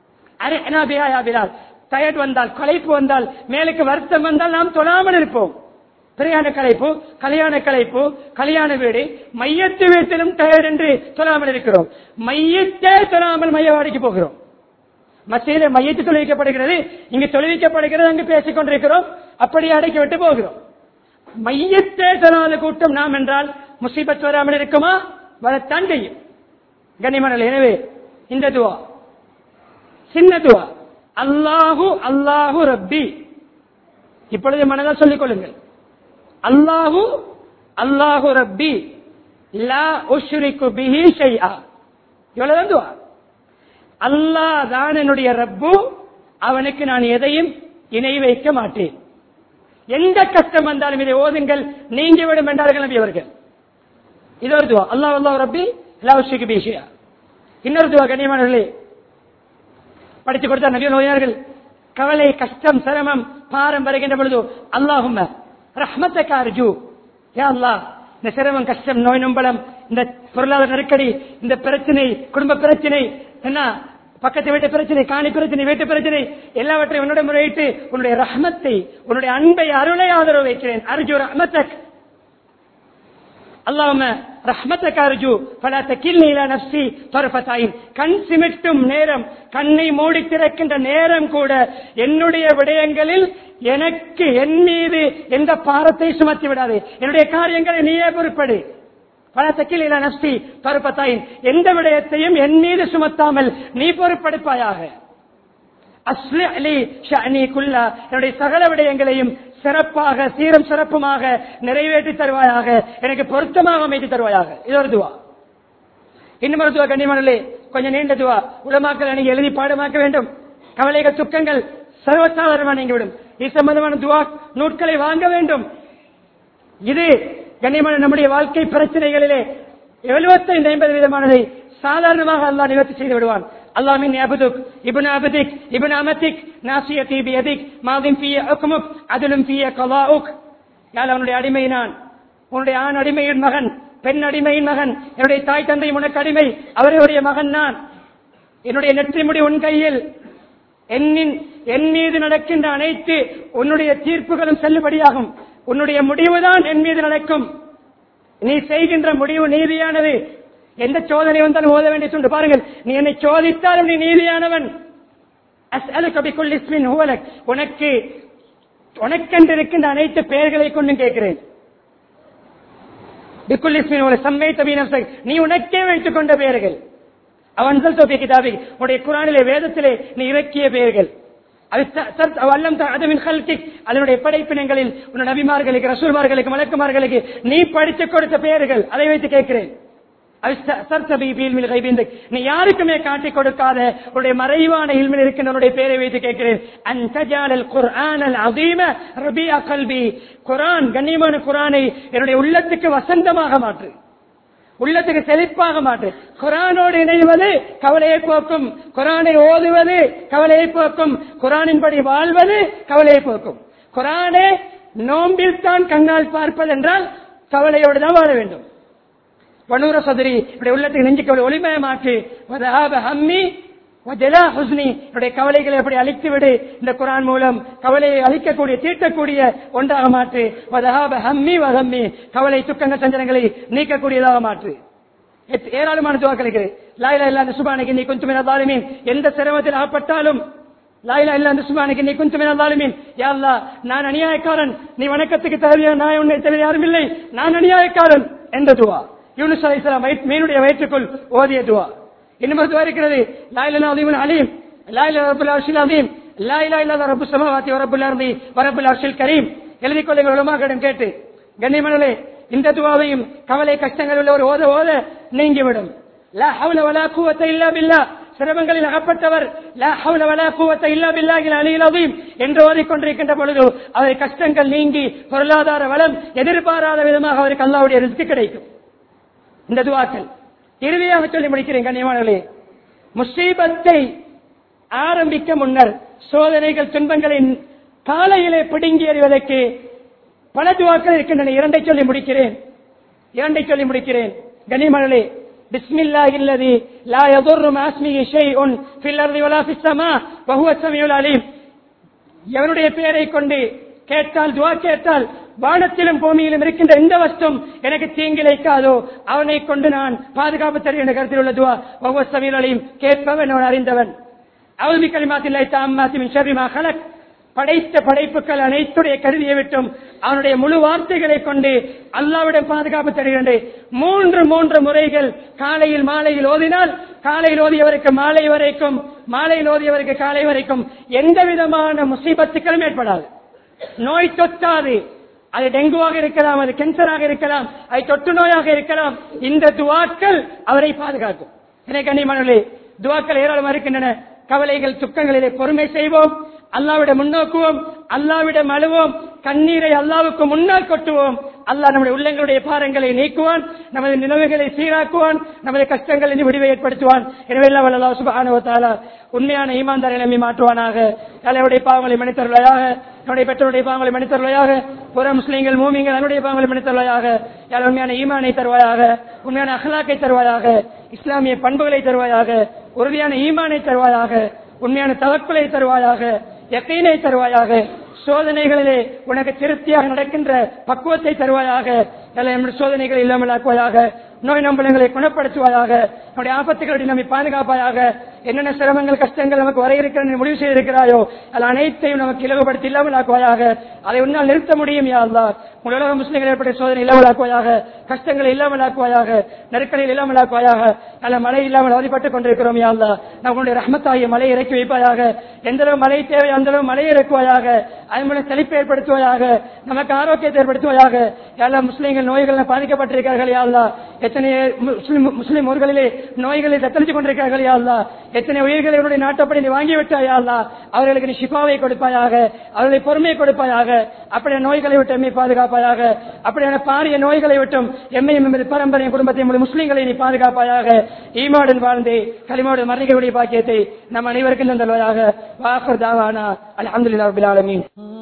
அரே நபியா யா பிலால் டயர்ட் வந்தால் களைப்பு வந்தால் மேலுக்கு வருத்தம் வந்தால் நாம் தொழாமல் இருப்போம் பிரயாண கலைப்பு கல்யாண கலைப்பு கல்யாண வீடு மையத்து வீட்டிலும் டயர்ட் என்று சொல்லாமல் இருக்கிறோம் மையத்தே சொல்லாமல் மையவாடிக்கு போகிறோம் மத்தியில மையத்து தொழிலிக்கப்படுகிறது இங்கு தொழிலிக்கப்படுகிறது அங்கு பேசிக் கொண்டிருக்கிறோம் அப்படி அடக்கி விட்டு போகிறோம் மையத்தே சொல்லாத கூட்டம் நாம் என்றால் முசீபத் வராமல் இருக்குமா வரத்தான் செய்யும் கனிமணல் எனவே இந்த துவா சின்ன துவா அல்லாஹு அல்லாஹு ரப்பி இப்பொழுது மனதால் சொல்லிக் கொள்ளுங்கள் அல்லாஹு அல்லாஹு ரப்பி லா உஷ்ரிக்கு பிஹி ஷைஆ இவ்வளவுதான் துவா அல்லாஹ் தான் என்னுடைய ரப்பு அவனுக்கு நான் எதையும் இணை வைக்க மாட்டேன் எந்த கஷ்டம் வந்தாலும் இதை ஓதுங்கள் நீங்கிவிடும் என்றார்கள் நபி அவர்கள் இது ஒரு துவா அல்லாஹ் அல்லாஹ் ரப்பி லா உஷ்ரிக்கு பிஹி ஷைஆ இன்னொரு துவா கண்ணியமானவர்களே படித்துக் கொடுத்த நபி நோயார்கள் கவலை கஷ்டம் சிரமம் பாரம் வருகின்ற பொழுது அல்லாஹும் ரஹ்மத்த கார்ஜு யா அல்லாஹ் இந்த சிரமம் கஷ்டம் நோய் நம்பலம் இந்த பொருளாதார நெருக்கடி இந்த பிரச்சனை குடும்ப பிரச்சனை என்ன பக்கத்து வீட்டு பிரச்சனை காணி பிரச்சனை வீட்டு பிரச்சனை எல்லாவற்றையும் உன்னுடைய முறையிட்டு உன்னுடைய ரஹ்மத்தை உன்னுடைய அன்பை அருளை ஆதரவு வைக்கிறேன் அர்ஜு ரஹ்மத்தக் اللهم رحمتك ارجو فلا تكلني الى نفسي طرفة عين கண் சிமிட்டும் நேரம் கண்ணை மூடி திறக்கின்ற நேரம் கூட என்னுடைய விடயங்களில் எனக்கு என் மீது எந்த பாரத்தை சுமத்தி விடாது என்னுடைய காரியங்களை நீயே பொறுப்படு பல தக்கில் இல நப்சி பருப்பத்தாயின் எந்த விடயத்தையும் என் மீது சுமத்தாமல் நீ பொறுப்படுப்பாயாக அஸ்லிஹ் லி ஷஅனி குல்லா என்னுடைய சகல விடயங்களையும் சிறப்பாக சீரம் சிறப்புமாக நிறைவேற்றி தருவாயாக எனக்கு பொருத்தமாக அமைத்து தருவாயாக இது ஒரு துவா இன்னும் ஒரு துவா கண்ணியமானே கொஞ்சம் நீண்ட துவா உலமாக்கள் அன்னைக்கு எழுதி பாடமாக்க வேண்டும் கவலைகள் துக்கங்கள் சர்வசாதாரணமாக நீங்கிவிடும் இது சம்பந்தமான துவா நூட்களை வாங்க வேண்டும் இது கண்ணியமான நம்முடைய வாழ்க்கை பிரச்சனைகளிலே எழுபத்தைந்து ஐம்பது விதமானதை சாதாரணமாக அல்லாஹ் நிவர்த்தி செய்து விடுவான் அல்லாஹ் மின் அபதுக் இப்னு அபதிக் இப்னு அமதிக் நாசியதி பியதிக் மாதின் ஃபிய ஹுக்முக் அதுலும் ஃபிய கலாஉக் யார் அவனுடைய அடிமை நான் உன்னுடைய ஆண் அடிமையின் மகன் பெண் அடிமையின் மகன் என்னுடைய தாய் தந்தை உனக்கு அடிமை அவருடைய மகன் நான் என்னுடைய நெற்றி முடி உன் கையில் என்னின் என் மீது நடக்கின்ற அனைத்து உன்னுடைய தீர்ப்புகளும் செல்லுபடியாகும் உன்னுடைய முடிவுதான் என் மீது நடக்கும் நீ செய்கின்ற முடிவு நீதியானது எந்த சோதனை வந்தாலும் ஓத வேண்டிய சொல்லு பாருங்கள் நீ என்னை சோதித்தாலும் நீ நீதியானவன் அஸ்அலுக பிக்குல்லி இஸ்மின் ஹுவ லக். உனக்கு உனக்கென்று இருக்கின்ற அனைத்து பெயர்களை கொண்டும் கேட்கிறேன் பிக்குல்லி இஸ்மின் ஹுவ லக். சம்மைத்த பி நஃப்ஸக். நீ உனக்கே வைத்துக் கொண்ட பெயர்கள் அவன் தோப்பி கிதாபி உடைய குரானிலே வேதத்திலே நீ இறக்கிய பெயர்கள் அது த- சர்த்- அவ் அல்லம் த- அது மின் கல்கிக். அதனுடைய படைப்பினங்களில் உன் நபிமார்களுக்கு ரசூல்மார்களுக்கு மலக்குமார்களுக்கு நீ படித்துக் கொடுத்த பெயர்கள் அதை வைத்து கேட்கிறேன் அஸ்தர்த்த பி பி இல்மில் கைபி இந்த- நீ யாருக்குமே காட்டிக் கொடுக்காத உன்னுடைய மறைவான இல்மில் இருக்கின்ற உன்னுடைய பெயரை வைத்து கேட்கிறேன் அன்தஜாலல் குர்ஆனல் அதீம ரபியா கல்பி குர்ஆன் கண்ணியமான குர்ஆனை என்னுடைய உள்ளத்துக்கு வசந்தமாக மாற்று உள்ளத்துக்கு செழிப்பாக மாற்று குரானோடு இணைவது கவலையை போக்கும் குரானை ஓதுவது கவலையை போக்கும் குரானின்படி வாழ்வது கவலையை போக்கும் குரானே நோம்பில் தான் கண்ணால் பார்ப்பது என்றால் கவலையோடு தான் வாழ வேண்டும் வனூர சதுரி இப்படி உள்ளத்துக்கு நெஞ்சு கவலை ஒளிமயமாக்கு வதஹாப ஹம்மி வஜலா ஹுஸ்னி என்னுடைய கவலைகளை எப்படி அழித்து விடு இந்த குரான் மூலம் கவலையை அழிக்கக்கூடிய தீர்க்கக்கூடிய ஒன்றாக மாற்று வதஹாப ஹம்மி வஹம்மி கவலை துக்கங்க சஞ்சலங்களை நீக்கக்கூடியதாக மாற்று எத்- ஏராளமான துவாக்கள் இருக்கிறது லாயிலா இல்லா அந்த சுபானைக்கு நீ கொஞ்சம் தாலுமீன் எந்த சிரமத்தில் அகப்பட்டாலும் லாயிலா இல்லா அந்த சுபானைக்கு நீ கொஞ்சம் தாலுமீன் யா அல்லாஹ் நான் அநியாயக்காரன் நீ வணக்கத்துக்கு தகுதியான நான் உன்னை தவிர யாரும் இல்லை நான் அநியாயக்காரன் என்ற துவா யூனுஸ் அலைஹிஸ்ஸலாம் வயிற்- மீனுடைய வயிற்றுக்குள் ஓதிய துவா இன்னும் ஒரு துவா இருக்கிறது லாயிலா அலீமுல் அலீம் லாயிலா ரப்புல் அர்ஷில் அலீம் லாயிலா இல்லா ரப்பு சமாவாத்தி வரப்புல் அர்தி வரப்புல் அர்ஷில் கரீம் எழுதிக் கொள்ளுங்கள் உலமாக்களிடம் கேட்டு கண்ணியமனலே இந்த துவாவையும் கவலை கஷ்டங்கள் உள்ளவர் ஓத ஓத நீங்கிவிடும் லா ஹவுல வலா குவத்த இல்லா பில்லா சிரமங்களில் அகப்பட்டவர் லா ஹவுல வலா குவத்த இல்லா பில்லாஹில் அலியில் அதீம் என்று ஓதிக்கொண்டிருக்கின்ற பொழுது அவர் கஷ்டங்கள் நீங்கி பொருளாதார வளம் எதிர்பாராத விதமாக அவருக்கு அல்லாவுடைய ரிஸ்க் கிடைக்கும் இந்த துவாக்கள் இறுதியாக சொல்லி முடிக்கிறேன் கண்ணியமானவர்களே முசீபத்தை ஆரம்பிக்க முன்னர் சோதனைகள் துன்பங்களின் காலையிலே பிடுங்கி எறிவதற்கு பல துவாக்கள் இருக்கின்றன இரண்டை சொல்லி முடிக்கிறேன் இரண்டை சொல்லி முடிக்கிறேன் கனிமணலே பிஸ்மில்லா இல்லதி லா யதுர்ரு மாஸ்மிஹி ஷைஉன் ஃபில் அர்தி வலா ஃபிஸ் ஸமா வஹுவ ஸமீஉல் அலீம் எவனுடைய பெயரை கொண்டு கேட்டால் துவா கேட்டால் வானத்திலும் பூமியிலும் இருக்கின்ற எந்த வஸ்தும் எனக்கு தீங்கிழைக்காதோ அவனை கொண்டு நான் பாதுகாப்பு தருகிற என்ற கருத்தில் உள்ள துவா ஒவ்வொரு சமையலையும் கேட்பவன் அவன் அறிந்தவன் அவதி கலிமாத்தில்லை தாமாத்தின் ஷர்ரிமா கலக் படைத்த படைப்புகள் அனைத்துடைய கருதியை விட்டும் அவனுடைய முழு வார்த்தைகளை கொண்டு அல்லாவிடம் பாதுகாப்பு தருகின்றேன் மூன்று மூன்று முறைகள் காலையில் மாலையில் ஓதினால் காலையில் ஓதியவருக்கு மாலை வரைக்கும் மாலையில் ஓதியவருக்கு காலை வரைக்கும் எந்த விதமான முசீபத்துக்களும் ஏற்படாது நோய் தொத்தாது அது டெங்குவாக இருக்கலாம் அது கேன்சராக இருக்கலாம் அது தொற்று நோயாக இருக்கலாம் இந்த துவாக்கள் அவரை பாதுகாக்கும் எனக்கு கண்ணியமானவர்களே துவாக்கள் ஏராளமாக இருக்கின்றன கவலைகள் துக்கங்களிலே பொறுமை செய்வோம் அல்லாவிடம் முன்னோக்குவோம் அல்லாவிடம் அழுவோம் கண்ணீரை அல்லாவுக்கு முன்னால் கொட்டுவோம் அல்லாஹ் நம்முடைய உள்ளங்களுடைய பாரங்களை நீக்குவான் நமது நினைவுகளை சீராக்குவான் நமது கஷ்டங்களின் விடிவை ஏற்படுத்துவான் எனவே எல்லாம் வல்ல அல்லாஹ் சுப்ஹானஹு வ தஆலா உண்மையான ஈமான்தார நிலைமை மாற்றுவானாக தலைவருடைய பாவங்களை மன்னித்தருளையாக நம்முடைய பெற்றோருடைய பாவங்களை மன்னித்தருளையாக புற முஸ்லீம்கள் மூமிங்கள் அதனுடைய பாவங்களை மன்னித்தருளையாக யார் உண்மையான ஈமானை தருவாயாக உண்மையான அகலாக்கை தருவாயாக இஸ்லாமிய பண்புகளை தருவாயாக உறுதியான ஈமானை தருவாயாக உண்மையான தவக்குலை தருவாயாக யக்கீனை தருவாயாக சோதனைகளிலே உனக்கு திருப்தியாக நடக்கின்ற பக்குவத்தை தருவாயாக நல்ல நம்முடைய சோதனைகள் இல்லாமல் ஆக்குவாயாக நோய் நம்பலங்களை குணப்படுத்துவாயாக நம்முடைய ஆபத்துகளுடைய நம்மை பாதுகாப்பாயாக என்னென்ன சிரமங்கள் கஷ்டங்கள் நமக்கு வர இருக்கிற முடிவு செய்திருக்கிறாயோ அது அனைத்தையும் நமக்கு இலகுபடுத்தி இல்லாமல் ஆக்குவாயாக அதை உன்னால் நிறுத்த முடியும் யா அல்லாஹ் உலக முஸ்லிம்கள் ஏற்பட்ட சோதனை இல்லாமல் ஆக்குவாயாக கஷ்டங்களை இல்லாமல் ஆக்குவாயாக நெருக்கடியில் இல்லாமல் ஆக்குவாயாக நல்ல மழை இல்லாமல் அவதிப்பட்டுக் கொண்டிருக்கிறோம் யா அல்லாஹ் நம்முடைய ரஹமத்தாகிய மழை இறக்கி வைப்பாயாக எந்த அளவு மழை தேவை அந்த அளவு மழை இறக்குவாயாக அதன் மூலம் செழிப்பை ஏற்படுத்துவாயாக நமக்கு ஆரோக்கியத்தை ஏற்படுத்துவாயாக எல்லா முஸ்லீம்கள் நோய்கள் பாதிக்கப்பட்டிருக்கிறார்கள் யா அல்லாஹ் எத்தனை முஸ்லிம் முஸ்லிம் ஊர்களிலே நோய்களை தத்தளித்துக் கொண்டிருக்கிறார்கள் யா அல்லாஹ் எத்தனை உயிர்களை உன்னுடைய நாட்டப்படி நீ வாங்கி விட்டாயா அல்லாஹ் அவர்களுக்கு நீ ஷிஃபாவை கொடுப்பாயாக அவர்களை பொறுமையை கொடுப்பாயாக அப்படியே நோய்களை விட்டு எம்மை பாதுகாப்பாயாக அப்படியான பாரிய நோய்களை விட்டும் எம்மையும் எமது பரம்பரை குடும்பத்தை உங்களுடைய முஸ்லீம்களை நீ பாதுகாப்பாயாக ஈமாவுடன் வாழ்ந்து களிமாவுடன் மரணிக்கக்கூடிய பாக்கியத்தை நம் அனைவருக்கும் தந்தல்வாயாக வாஃபர் தாவானா அல்ஹம்துலில்லாஹி ரப்பில் ஆலமீன்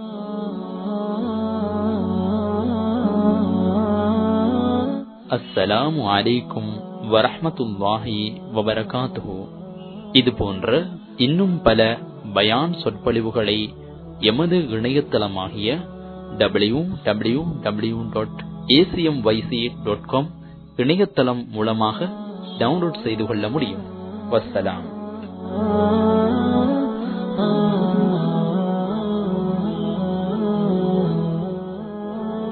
அஸ்ஸலாமு அலைக்கும் வரஹ்மத்துல்லாஹி வபரகாத்துஹு இது போன்ற இன்னும் பல பயான் சொற்பொழிவுகளை எமது இணையதளமாகிய W W W dot A C M Y C dot com இணையதளம் மூலமாக டவுன்லோட் செய்து கொள்ள முடியும் வஸ்ஸலாம்